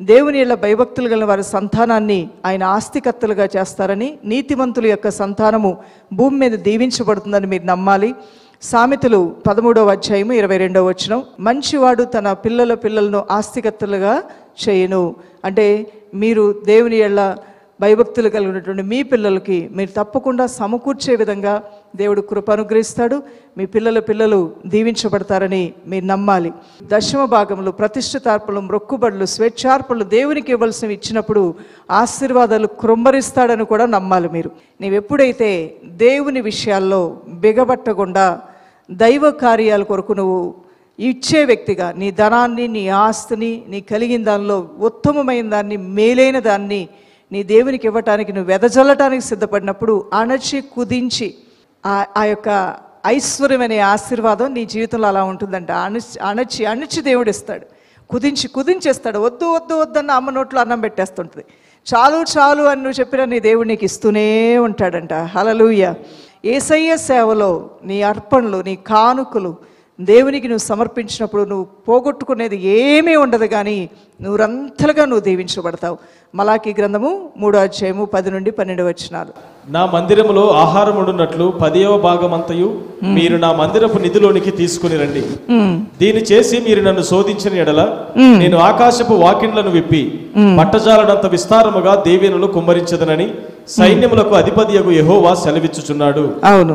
దేవుని ఇళ్ళ భయభక్తులు గల వారి సంతానాన్ని ఆయన ఆస్తికర్తలుగా చేస్తారని నీతిమంతుల యొక్క సంతానము భూమి మీద దీవించబడుతుందని మీరు నమ్మాలి సామెతలు పదమూడవ అధ్యాయము ఇరవై రెండవ వచనం మంచివాడు తన పిల్లల పిల్లలను ఆస్తికర్తలుగా చేయను అంటే మీరు దేవుని ఎళ్ళ భయభక్తులు కలిగినటువంటి మీ పిల్లలకి మీరు తప్పకుండా సమకూర్చే విధంగా దేవుడు కృప అనుగ్రహిస్తాడు మీ పిల్లల పిల్లలు దీవించబడతారని మీరు నమ్మాలి దశమ భాగంలో ప్రతిష్ఠితార్పణలు మొక్కుబడులు స్వేచ్ఛార్పణలు దేవునికి ఇవ్వాల్సినవి ఇచ్చినప్పుడు ఆశీర్వాదాలు కృమ్మరిస్తాడని కూడా నమ్మాలి మీరు నీవెప్పుడైతే దేవుని విషయాల్లో బిగబట్టకుండా దైవ కార్యాల కొరకు నువ్వు ఇచ్చే వ్యక్తిగా నీ ధనాన్ని నీ ఆస్తిని నీ కలిగిన దానిలో ఉత్తమమైన దాన్ని మేలైన దాన్ని నీ దేవునికి ఇవ్వటానికి నువ్వు వెదజల్లటానికి సిద్ధపడినప్పుడు అణచి కుదించి ఆ ఆ యొక్క ఐశ్వర్యం అనే ఆశీర్వాదం నీ జీవితంలో అలా ఉంటుందంట అణచి అణచి అణచి దేవుడు ఇస్తాడు కుదించి కుదించేస్తాడు వద్దు వద్దు వద్దన్న అమ్మ నోట్లో అన్నం పెట్టేస్తుంటుంది చాలు చాలు అని నువ్వు చెప్పిన నీ దేవుడు నీకు ఇస్తూనే ఉంటాడంట హలలుయ ఏసయ్య సేవలో నీ అర్పణలు నీ కానుకలు దేవునికి నువ్వు సమర్పించినప్పుడు నువ్వు పోగొట్టుకునేది ఏమీ ఉండదు కానీ నూరంతలుగా నువ్వు దీవించబడతావు మలాకి గ్రంథము మూడో అధ్యాయము పది నుండి పన్నెండు వచనాలు నా మందిరములో ఆహారం ఉండున్నట్లు పదియవ భాగమంతయు మీరు నా మందిరపు నిధిలోనికి తీసుకుని రండి దీని చేసి మీరు నన్ను శోధించిన ఎడల నేను ఆకాశపు వాకిండ్లను విప్పి పట్టజాలనంత విస్తారముగా దేవీనులు కుమ్మరించదనని సైన్యములకు అధిపతియగు యెహోవా సెలవిచ్చుచున్నాడు అవును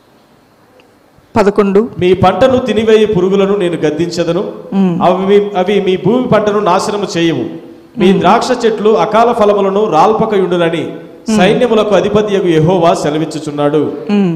పదకొండు మీ పంటను తినివేయి పురుగులను నేను గద్దించదను అవి మీ- అవి మీ భూమి పంటను నాశనము చేయవు మీ ద్రాక్ష చెట్లు అకాల ఫలములను రాల్పకయుండునని సైన్యములకు అధిపతియగు యెహోవా సెలవిచ్చుచున్నాడు ఉమ్.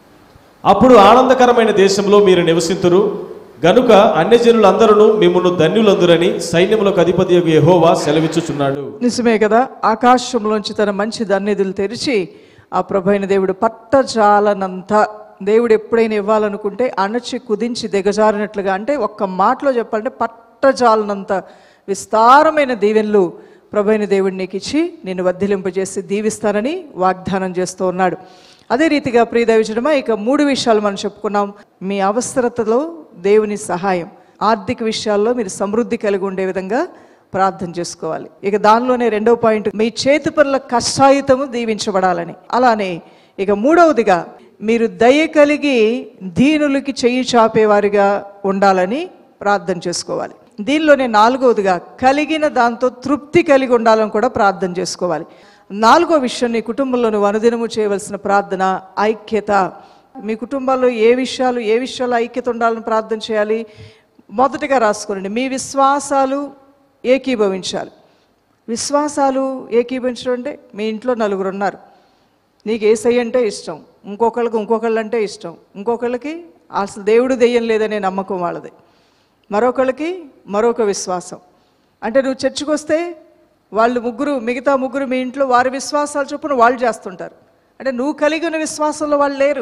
అప్పుడు ఆనందకరమైన దేశంలో మీరు నివసింతురు గనుక అన్యజనులందరూ మిమ్మల్ని ధన్యులందురని సైన్యములకు అధిపతియగు యెహోవా సెలవిచ్చుచున్నాడు నిజమే కదా ఆకాశంలోంచి తన మంచి దన్నిధులు తెరిచి ఆ ప్రభైన దేవుడు పట్టజాలనంత దేవుడు ఎప్పుడైనా ఇవ్వాలనుకుంటే అణచి కుదించి దిగజారినట్లుగా అంటే ఒక్క మాటలో చెప్పాలంటే పట్టజాలనంత విస్తారమైన దీవెనలు ప్రభైన దేవుడు నీకు ఇచ్చి నిన్ను వర్ధిలింపజేసి దీవిస్తానని వాగ్దానం చేస్తూ ఉన్నాడు అదే రీతిగా ప్రియదవిచడమా ఇక మూడు విషయాలు మనం చెప్పుకున్నాం మీ అవసరతలో దేవుని సహాయం ఆర్థిక విషయాల్లో మీరు సమృద్ధి కలిగి ఉండే విధంగా ప్రార్థన చేసుకోవాలి ఇక దానిలోనే రెండవ పాయింట్ మీ చేతి పనుల కష్టాయుతము దీవించబడాలని అలానే ఇక మూడవదిగా మీరు దయ కలిగి దీనులకి చెయ్యి చాపేవారిగా ఉండాలని ప్రార్థన చేసుకోవాలి దీనిలోనే నాలుగవదిగా కలిగిన దాంతో తృప్తి కలిగి ఉండాలని కూడా ప్రార్థన చేసుకోవాలి నాలుగో విషయం నీ కుటుంబంలో నువ్వు అనుదినము చేయవలసిన ప్రార్థన ఐక్యత మీ కుటుంబాల్లో ఏ విషయాలు ఏ విషయాల్లో ఐక్యత ఉండాలని ప్రార్థన చేయాలి మొదటిగా రాసుకోనండి మీ విశ్వాసాలు ఏకీభవించాలి విశ్వాసాలు ఏకీభవించడం అంటే మీ ఇంట్లో నలుగురు ఉన్నారు నీకు ఏసై అంటే ఇష్టం ఇంకొకళ్ళకి ఇంకొకళ్ళు అంటే ఇష్టం ఇంకొకళ్ళకి అసలు దేవుడు దెయ్యం లేదనే నమ్మకం వాళ్ళది మరొకళ్ళకి మరొక విశ్వాసం అంటే నువ్వు చర్చికి వస్తే వాళ్ళు ముగ్గురు మిగతా ముగ్గురు మీ ఇంట్లో వారి విశ్వాసాలు చొప్పున వాళ్ళు చేస్తుంటారు అంటే నువ్వు కలిగి ఉన్న విశ్వాసంలో వాళ్ళు లేరు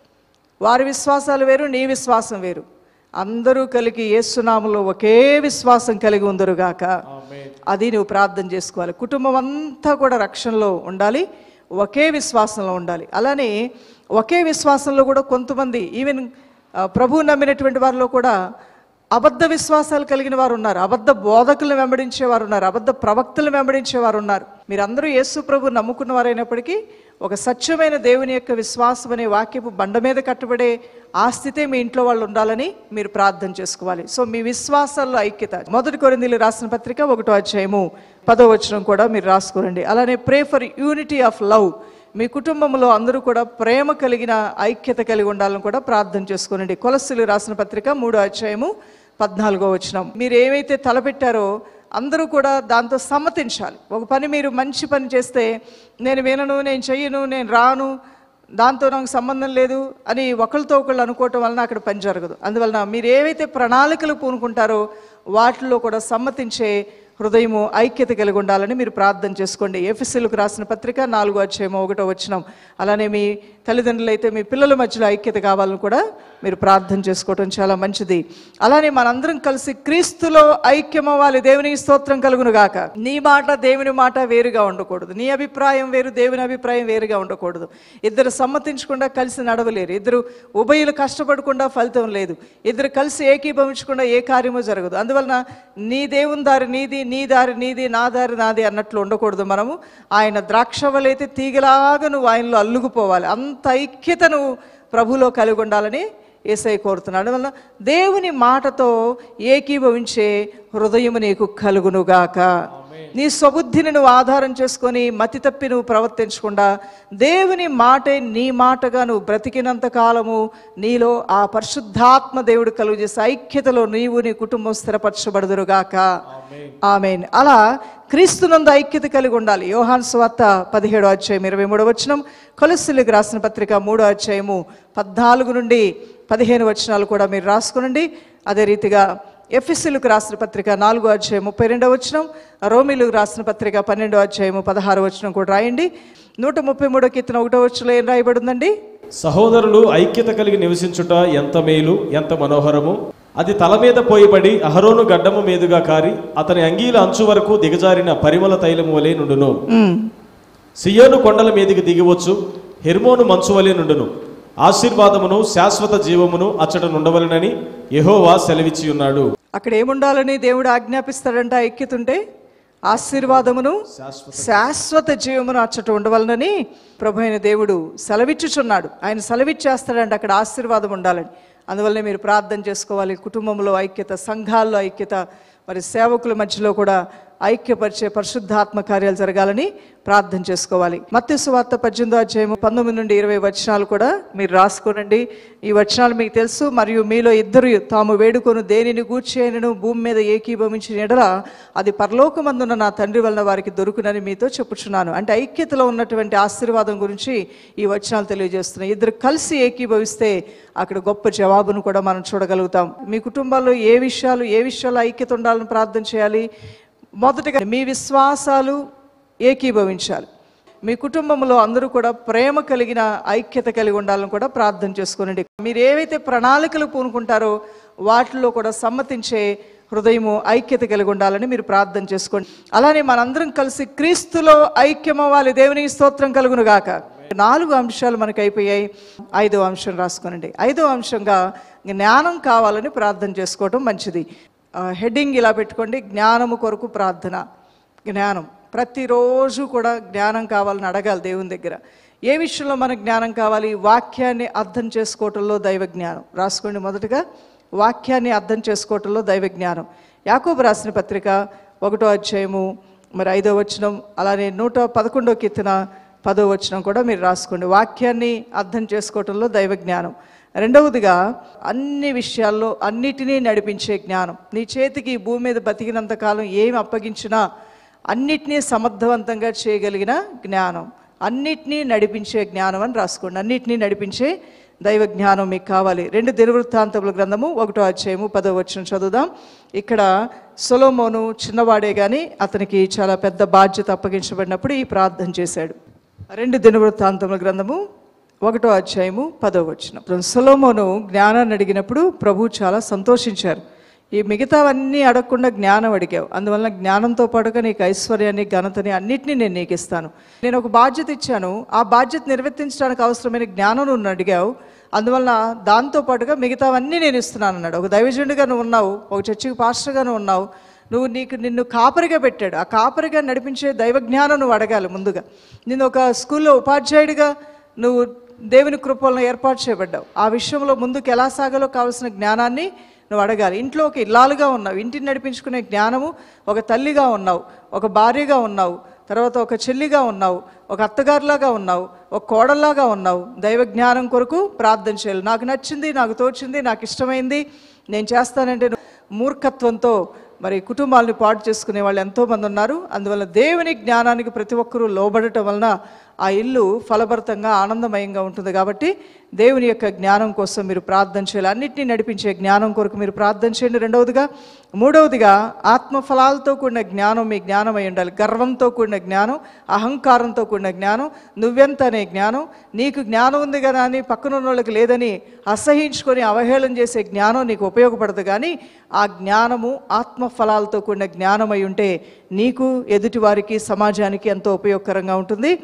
వారి విశ్వాసాలు వేరు నీ విశ్వాసం వేరు అందరూ కలిగి ఏసునామలో ఒకే విశ్వాసం కలిగి ఉందరుగాక అది నువ్వు ప్రార్థన చేసుకోవాలి కుటుంబం అంతా కూడా రక్షణలో ఉండాలి ఒకే విశ్వాసంలో ఉండాలి అలానే ఒకే విశ్వాసంలో కూడా కొంతమంది ఈవెన్ ప్రభు నమ్మినటువంటి వారిలో కూడా అబద్ధ విశ్వాసాలు కలిగిన వారు ఉన్నారు అబద్ధ బోధకులను వెంబడించే వారు ఉన్నారు అబద్ధ ప్రవక్తలను వెంబడించే వారు ఉన్నారు మీరందరూ యేసు ప్రభు నమ్ముకున్న వారైనప్పటికీ ఒక సత్యమైన దేవుని యొక్క విశ్వాసం అనే వాక్యపు బండ మీద కట్టబడే ఆ స్థితే మీ ఇంట్లో వాళ్ళు ఉండాలని మీరు ప్రార్థన చేసుకోవాలి సో మీ విశ్వాసాల్లో ఐక్యత మొదటి కొరిందీలు రాసిన పత్రిక ఒకటో అధ్యాయము పదో వచనం కూడా మీరు రాసుకోరండి అలానే pray for unity of love మీ కుటుంబంలో అందరూ కూడా ప్రేమ కలిగిన ఐక్యత కలిగి ఉండాలని కూడా ప్రార్థన చేసుకోనండి కొలస్సులు రాసిన పత్రిక మూడో అధ్యాయము పద్నాలుగో వచనం మీరు ఏమైతే తలపెట్టారో అందరూ కూడా దాంతో సమ్మతించాలి ఒక పని మీరు మంచి పని చేస్తే నేను వినను నేను చెయ్యను నేను రాను దాంతో నాకు సంబంధం లేదు అని ఒకరితో ఒకళ్ళు అనుకోవటం వలన అక్కడ పని జరగదు అందువలన మీరు ఏవైతే ప్రణాళికలు పూనుకుంటారో వాటిలో కూడా సమ్మతించే హృదయము ఐక్యత కలిగి ఉండాలని మీరు ప్రార్థన చేసుకోండి ఎఫ్ఎస్సీలకు రాసిన పత్రిక నాలుగో అధ్యాయము ఒకటో వచ్చినాం అలానే మీ తల్లిదండ్రులు అయితే మీ పిల్లల మధ్యలో ఐక్యత కావాలని కూడా మీరు ప్రార్థన చేసుకోవటం చాలా మంచిది అలానే మనందరం కలిసి క్రీస్తులో ఐక్యమవ్వాలి దేవునికి స్తోత్రం కలుగును గాక నీ మాట దేవుని మాట వేరుగా ఉండకూడదు నీ అభిప్రాయం వేరు దేవుని అభిప్రాయం వేరుగా ఉండకూడదు ఇద్దరు సమ్మతించకుండా కలిసి నడవలేరు ఇద్దరు ఉభయులు కష్టపడకుండా ఫలితం లేదు ఇద్దరు కలిసి ఏకీభవించకుండా ఏ కార్యము జరగదు అందువలన నీ దేవుని దారి నీది నీ దారి నీది నా దారి నాది అన్నట్లు ఉండకూడదు మనము ఆయన ద్రాక్షవలైతే తీగలాగా నువ్వు ఆయనలో అల్లుకుపోవాలి అంత ఐక్యత నువ్వు ప్రభులో కలిగి ఉండాలని ఏసై కోరుతున్నాడు వల్ల దేవుని మాటతో ఏకీభవించే హృదయము నీకు కలుగునుగాక నీ స్వబుద్ధిని నువ్వు ఆధారం చేసుకొని మతి తప్పి నువ్వు ప్రవర్తించకుండా దేవుని మాటే నీ మాటగా నువ్వు బ్రతికినంత కాలము నీలో ఆ పరిశుద్ధాత్మ దేవుడు కలుగు చేసే ఐక్యతలో నీవు నీ కుటుంబం స్థిరపరచబడుదురుగాక ఆమెన్ అలా క్రీస్తునందు ఐక్యత కలిగి ఉండాలి యోహాన్ స్వార్త పదిహేడో అధ్యాయం ఇరవై మూడో వచనం కొలస్సులకు రాసిన పత్రిక మూడో అధ్యాయము పద్నాలుగు నుండి పదిహేను వచనాలు కూడా మీరు రాసుకునండి అదే రీతిగా ఎఫ్ఎస్సీలకు రాసిన పత్రిక నాలుగో అధ్యాయం ముప్పై రెండో వచనం రోమిలకు రాసిన పత్రిక పన్నెండో అధ్యాయము పదహారు వచనం కూడా రాయండి నూట ముప్పై మూడో కీర్తన ఒకటో వచనంలో ఏం రాయబడిందండి సహోదరులు ఐక్యత కలిగి నివసించుట ఎంత మేలు ఎంత మనోహరము అది తల మీద పోయిబడి అహరోను గడ్డము మీదుగా కారి అతని అంగీల అంచు వరకు దిగజారిన పరిమళ తైలము వలె నుండును సియోను కొండల మీదికి దిగివచ్చు హెర్మోను మంచు వలె నుండును ఆశీర్వాదమును శాశ్వత జీవమును అచ్చట నుండవలనని యెహోవా సెలవిచ్చి ఉన్నాడు అక్కడ ఏముండాలని దేవుడు ఆజ్ఞాపిస్తాడంట ఐక్యత ఉంటే ఆశీర్వాదమును శాశ్వత జీవమును అచ్చట ఉండవలనని ప్రభు అయిన దేవుడు సెలవిచ్చుచున్నాడు ఆయన సెలవిచ్చేస్తాడంట అక్కడ ఆశీర్వాదం ఉండాలని అందువల్లనే మీరు ప్రార్థన చేసుకోవాలి కుటుంబంలో ఐక్యత సంఘాల్లో ఐక్యత మరి సేవకుల మధ్యలో కూడా ఐక్యపరిచే పరిశుద్ధాత్మ కార్యాలు జరగాలని ప్రార్థన చేసుకోవాలి మత్స్సు వార్త పద్దెనిమిదో అధ్యాయము పంతొమ్మిది నుండి ఇరవై వచనాలు కూడా మీరు రాసుకోనండి ఈ వచనాలు మీకు తెలుసు మరియు మీలో ఇద్దరు తాము వేడుకొను దేనిని గూర్చేయనను భూమి మీద ఏకీభవించిన ఎడల అది పరలోకమందున్న నా తండ్రి వలన వారికి దొరుకునని మీతో చెప్పుచున్నాను అంటే ఐక్యతలో ఉన్నటువంటి ఆశీర్వాదం గురించి ఈ వచనాలు తెలియజేస్తున్నాయి ఇద్దరు కలిసి ఏకీభవిస్తే అక్కడ గొప్ప జవాబును కూడా మనం చూడగలుగుతాం మీ కుటుంబాల్లో ఏ విషయాలు ఏ విషయాల్లో ఐక్యత ఉండాలని ప్రార్థన చేయాలి మొదటగా మీ విశ్వాసాలు ఏకీభవించాలి మీ కుటుంబంలో అందరూ కూడా ప్రేమ కలిగిన ఐక్యత కలిగి ఉండాలని కూడా ప్రార్థన చేసుకోనండి మీరు ఏవైతే ప్రణాళికలు పూనుకుంటారో వాటిలో కూడా సమ్మతించే హృదయము ఐక్యత కలిగి ఉండాలని మీరు ప్రార్థన చేసుకోండి అలానే మనందరం కలిసి క్రీస్తులో ఐక్యమవ్వాలి దేవునికి స్తోత్రం కలుగును గాక నాలుగు అంశాలు మనకు అయిపోయాయి ఐదో అంశం రాసుకోనండి ఐదో అంశంగా జ్ఞానం కావాలని ప్రార్థన చేసుకోవడం మంచిది ఆ, హెడ్డింగ్ ఇలా పెట్టుకోండి జ్ఞానము కొరకు ప్రార్థన జ్ఞానం ప్రతిరోజు కూడా జ్ఞానం కావాలని అడగాలి దేవుని దగ్గర ఏ విషయంలో మనకు జ్ఞానం కావాలి వాక్యాన్ని అర్థం చేసుకోవటంలో దైవ జ్ఞానం రాసుకోండి మొదటగా వాక్యాన్ని అర్థం చేసుకోవటంలో దైవ జ్ఞానం యాకోబు రాసిన పత్రిక ఒకటో అధ్యాయము మరి ఐదో వచనం అలానే నూట పదకొండో కీర్తన పదో వచనం కూడా మీరు రాసుకోండి వాక్యాన్ని అర్థం చేసుకోవటంలో దైవ జ్ఞానం రెండవదిగా అన్ని విషయాల్లో అన్నిటినీ నడిపించే జ్ఞానం నీ చేతికి ఈ భూమి మీద బతికినంత కాలం ఏమి అప్పగించినా అన్నిటినీ సమర్థవంతంగా చేయగలిగిన జ్ఞానం అన్నిటినీ నడిపించే జ్ఞానం అని రాసుకోండి అన్నిటినీ నడిపించే దైవ జ్ఞానం మీకు కావాలి రెండు దినవృత్తాంతముల గ్రంథము ఒకటో అధ్యాయము పదో వచ్చిన చదువుదాం ఇక్కడ సొలోమోను చిన్నవాడే కానీ అతనికి చాలా పెద్ద బాధ్యత అప్పగించబడినప్పుడు ఈ ప్రార్థన చేశాడు రెండు దినవృత్తాంతముల గ్రంథము ఒకటో అధ్యాయము పదో వచనం సొలోమోను జ్ఞానాన్ని అడిగినప్పుడు ప్రభు చాలా సంతోషించారు ఈ మిగతావన్నీ అడగకుండా జ్ఞానం అడిగావు అందువల్ల జ్ఞానంతో పాటుగా నీకు ఐశ్వర్యాన్ని ఘనతని అన్నిటినీ నేను నీకు ఇస్తాను నేను ఒక బాధ్యత ఇచ్చాను ఆ బాధ్యత నిర్వర్తించడానికి అవసరమైన జ్ఞానం నువ్వు అడిగావు అందువల్ల దాంతో పాటుగా మిగతావన్నీ నేను ఇస్తున్నాను అన్నాడు ఒక దైవజనుడిగా నువ్వు ఉన్నావు ఒక చర్చికి పాస్టర్గా నువ్వు ఉన్నావు నువ్వు నీకు నిన్ను కాపరిగా పెట్టాడు ఆ కాపరిగా నడిపించే దైవ జ్ఞానం నువ్వు అడగాలి ముందుగా నిన్ను ఒక స్కూల్లో ఉపాధ్యాయుడిగా నువ్వు దేవుని కృపలను ఏర్పాటు చేయబడ్డావు ఆ విషయంలో ముందుకు ఎలా సాగాలో కావాల్సిన జ్ఞానాన్ని నువ్వు అడగాలి ఇంట్లో ఒక ఇల్లాలుగా ఉన్నావు ఇంటిని నడిపించుకునే జ్ఞానము ఒక తల్లిగా ఉన్నావు ఒక భార్యగా ఉన్నావు తర్వాత ఒక చెల్లిగా ఉన్నావు ఒక అత్తగారులాగా ఉన్నావు ఒక కోడల్లాగా ఉన్నావు దైవ జ్ఞానం కొరకు ప్రార్థన చేయాలి నాకు నచ్చింది నాకు తోచింది నాకు ఇష్టమైంది నేను చేస్తానంటే మూర్ఖత్వంతో మరి కుటుంబాలను పాడు చేసుకునే వాళ్ళు ఎంతోమంది ఉన్నారు అందువల్ల దేవుని జ్ఞానానికి ప్రతి ఒక్కరూ లోబడటం వలన ఆ ఇల్లు ఫలభరితంగా ఆనందమయంగా ఉంటుంది కాబట్టి దేవుని యొక్క జ్ఞానం కోసం మీరు ప్రార్థన చేయాలి అన్నిటినీ నడిపించే జ్ఞానం కొరకు మీరు ప్రార్థన చేయండి రెండవదిగా మూడవదిగా ఆత్మఫలాలతో కూడిన జ్ఞానం మీ జ్ఞానం అయి ఉండాలి గర్వంతో కూడిన జ్ఞానం అహంకారంతో కూడిన జ్ఞానం నువ్వెంత అనే జ్ఞానం నీకు జ్ఞానం ఉంది కదా అని పక్కన వాళ్ళకి లేదని అసహించుకొని అవహేళన చేసే జ్ఞానం నీకు ఉపయోగపడదు కానీ ఆ జ్ఞానము ఆత్మఫలాలతో కూడిన జ్ఞానం అయి ఉంటే నీకు ఎదుటి వారికి సమాజానికి ఎంతో ఉపయోగకరంగా ఉంటుంది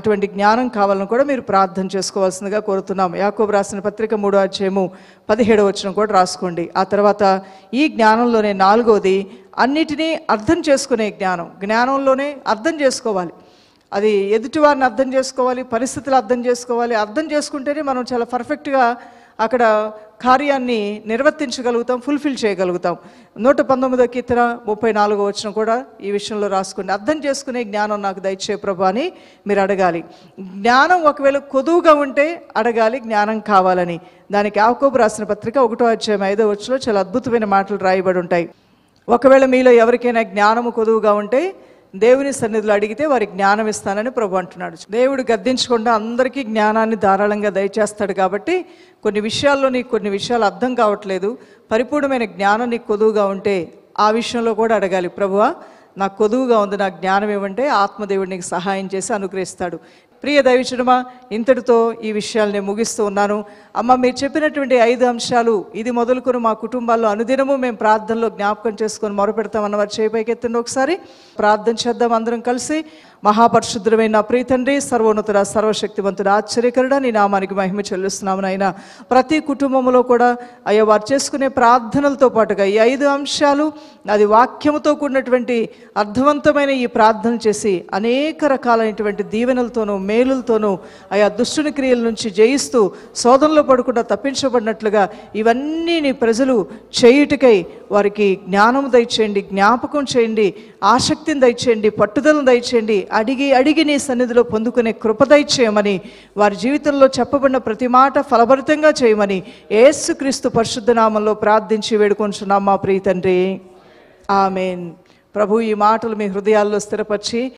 అటువంటి జ్ఞానం కావాలని కూడా మీరు ప్రార్థన చేసుకోవాల్సిందిగా కోరుతున్నాం యాకోబు రాసిన పత్రిక మూడో అధ్యాయము పదిహేడవ వచనం కూడా రాసుకోండి ఆ తర్వాత ఈ జ్ఞానంలోనే నాలుగవది అన్నిటినీ అర్థం చేసుకునే జ్ఞానం జ్ఞానంలోనే అర్థం చేసుకోవాలి అది ఎదుటివారిని అర్థం చేసుకోవాలి పరిస్థితులు అర్థం చేసుకోవాలి అర్థం చేసుకుంటేనే మనం చాలా పర్ఫెక్ట్గా అక్కడ కార్యాన్ని నిర్వర్తించగలుగుతాం ఫుల్ఫిల్ చేయగలుగుతాం నూట పంతొమ్మిదో కీర్తన ముప్పై నాలుగో వచ్చిన కూడా ఈ విషయంలో రాసుకోండి అర్థం చేసుకునే జ్ఞానం నాకు దయచే ప్రభు అని మీరు అడగాలి జ్ఞానం ఒకవేళ కొదువుగా ఉంటే అడగాలి జ్ఞానం కావాలని దానికి యాకోబు రాసిన పత్రిక ఒకటో అధ్యాయం ఐదో వచ్చిలో చాలా అద్భుతమైన మాటలు రాయబడి ఉంటాయి ఒకవేళ మీలో ఎవరికైనా జ్ఞానము కొదువుగా ఉంటే దేవుని సన్నిధిలో అడిగితే వారికి జ్ఞానం ఇస్తానని ప్రభు అంటున్నాడు దేవుడు గద్దించకుండా అందరికీ జ్ఞానాన్ని ధారాళంగా దయచేస్తాడు కాబట్టి కొన్ని విషయాల్లో నీకు కొన్ని విషయాలు అర్థం కావట్లేదు పరిపూర్ణమైన జ్ఞానం నీకు కొదువుగా ఉంటే ఆ విషయంలో కూడా అడగాలి ప్రభువా నాకు కొదువుగా ఉంది నాకు జ్ఞానం ఇవ్వంటే ఆత్మదేవుడు నీకు సహాయం చేసి అనుగ్రహిస్తాడు ప్రియ దైవచనమా ఇంతటితో ఈ విషయాలు నేను ముగిస్తూ ఉన్నాను అమ్మ మీరు చెప్పినటువంటి ఐదు అంశాలు ఇది మొదలుకొని మా కుటుంబాల్లో అనుదినము మేము ప్రార్థనలో జ్ఞాపకం చేసుకొని మొరపెడతామన్న వారు చేపైకి ఎత్తండి ఒకసారి ప్రార్థన చేద్దాం అందరం కలిసి మహాపరిశుద్ధమైన నా ప్రియ తండ్రి సర్వోన్నతుడ సర్వశక్తివంతుడ ఆశ్చర్యకరుడ నీ నామానికి మహిమ చెల్లిస్తున్నాము నాయన ప్రతి కుటుంబంలో కూడా అయ్యా వారు చేసుకునే ప్రార్థనలతో పాటుగా ఈ ఐదు అంశాలు అది వాక్యముతో కూడినటువంటి అర్థవంతమైన ఈ ప్రార్థన చేసి అనేక రకాలైనటువంటి దీవెనలతోనూ మేలులతోనూ ఆయా దుష్టుని క్రియల నుంచి జయిస్తూ శోధనలో పడకుండా తప్పించబడినట్లుగా ఇవన్నీ నీ ప్రజలు చేయుటకై వారికి జ్ఞానం దయచేయండి జ్ఞాపకం చేయండి ఆసక్తిని దయచేయండి పట్టుదలను దయచేయండి అడిగి అడిగి నీ సన్నిధిలో పొందుకునే కృప దయచేయమని వారి జీవితంలో చెప్పబడిన ప్రతి మాట ఫలభరితంగా చేయమని యేసుక్రీస్తు పరిశుద్ధ నామంలో ప్రార్థించి వేడుకొంచున్నాం మా ప్రియ తండ్రి ఆమెన్ ప్రభు ఈ మాటలు మీ హృదయాల్లో స్థిరపరిచి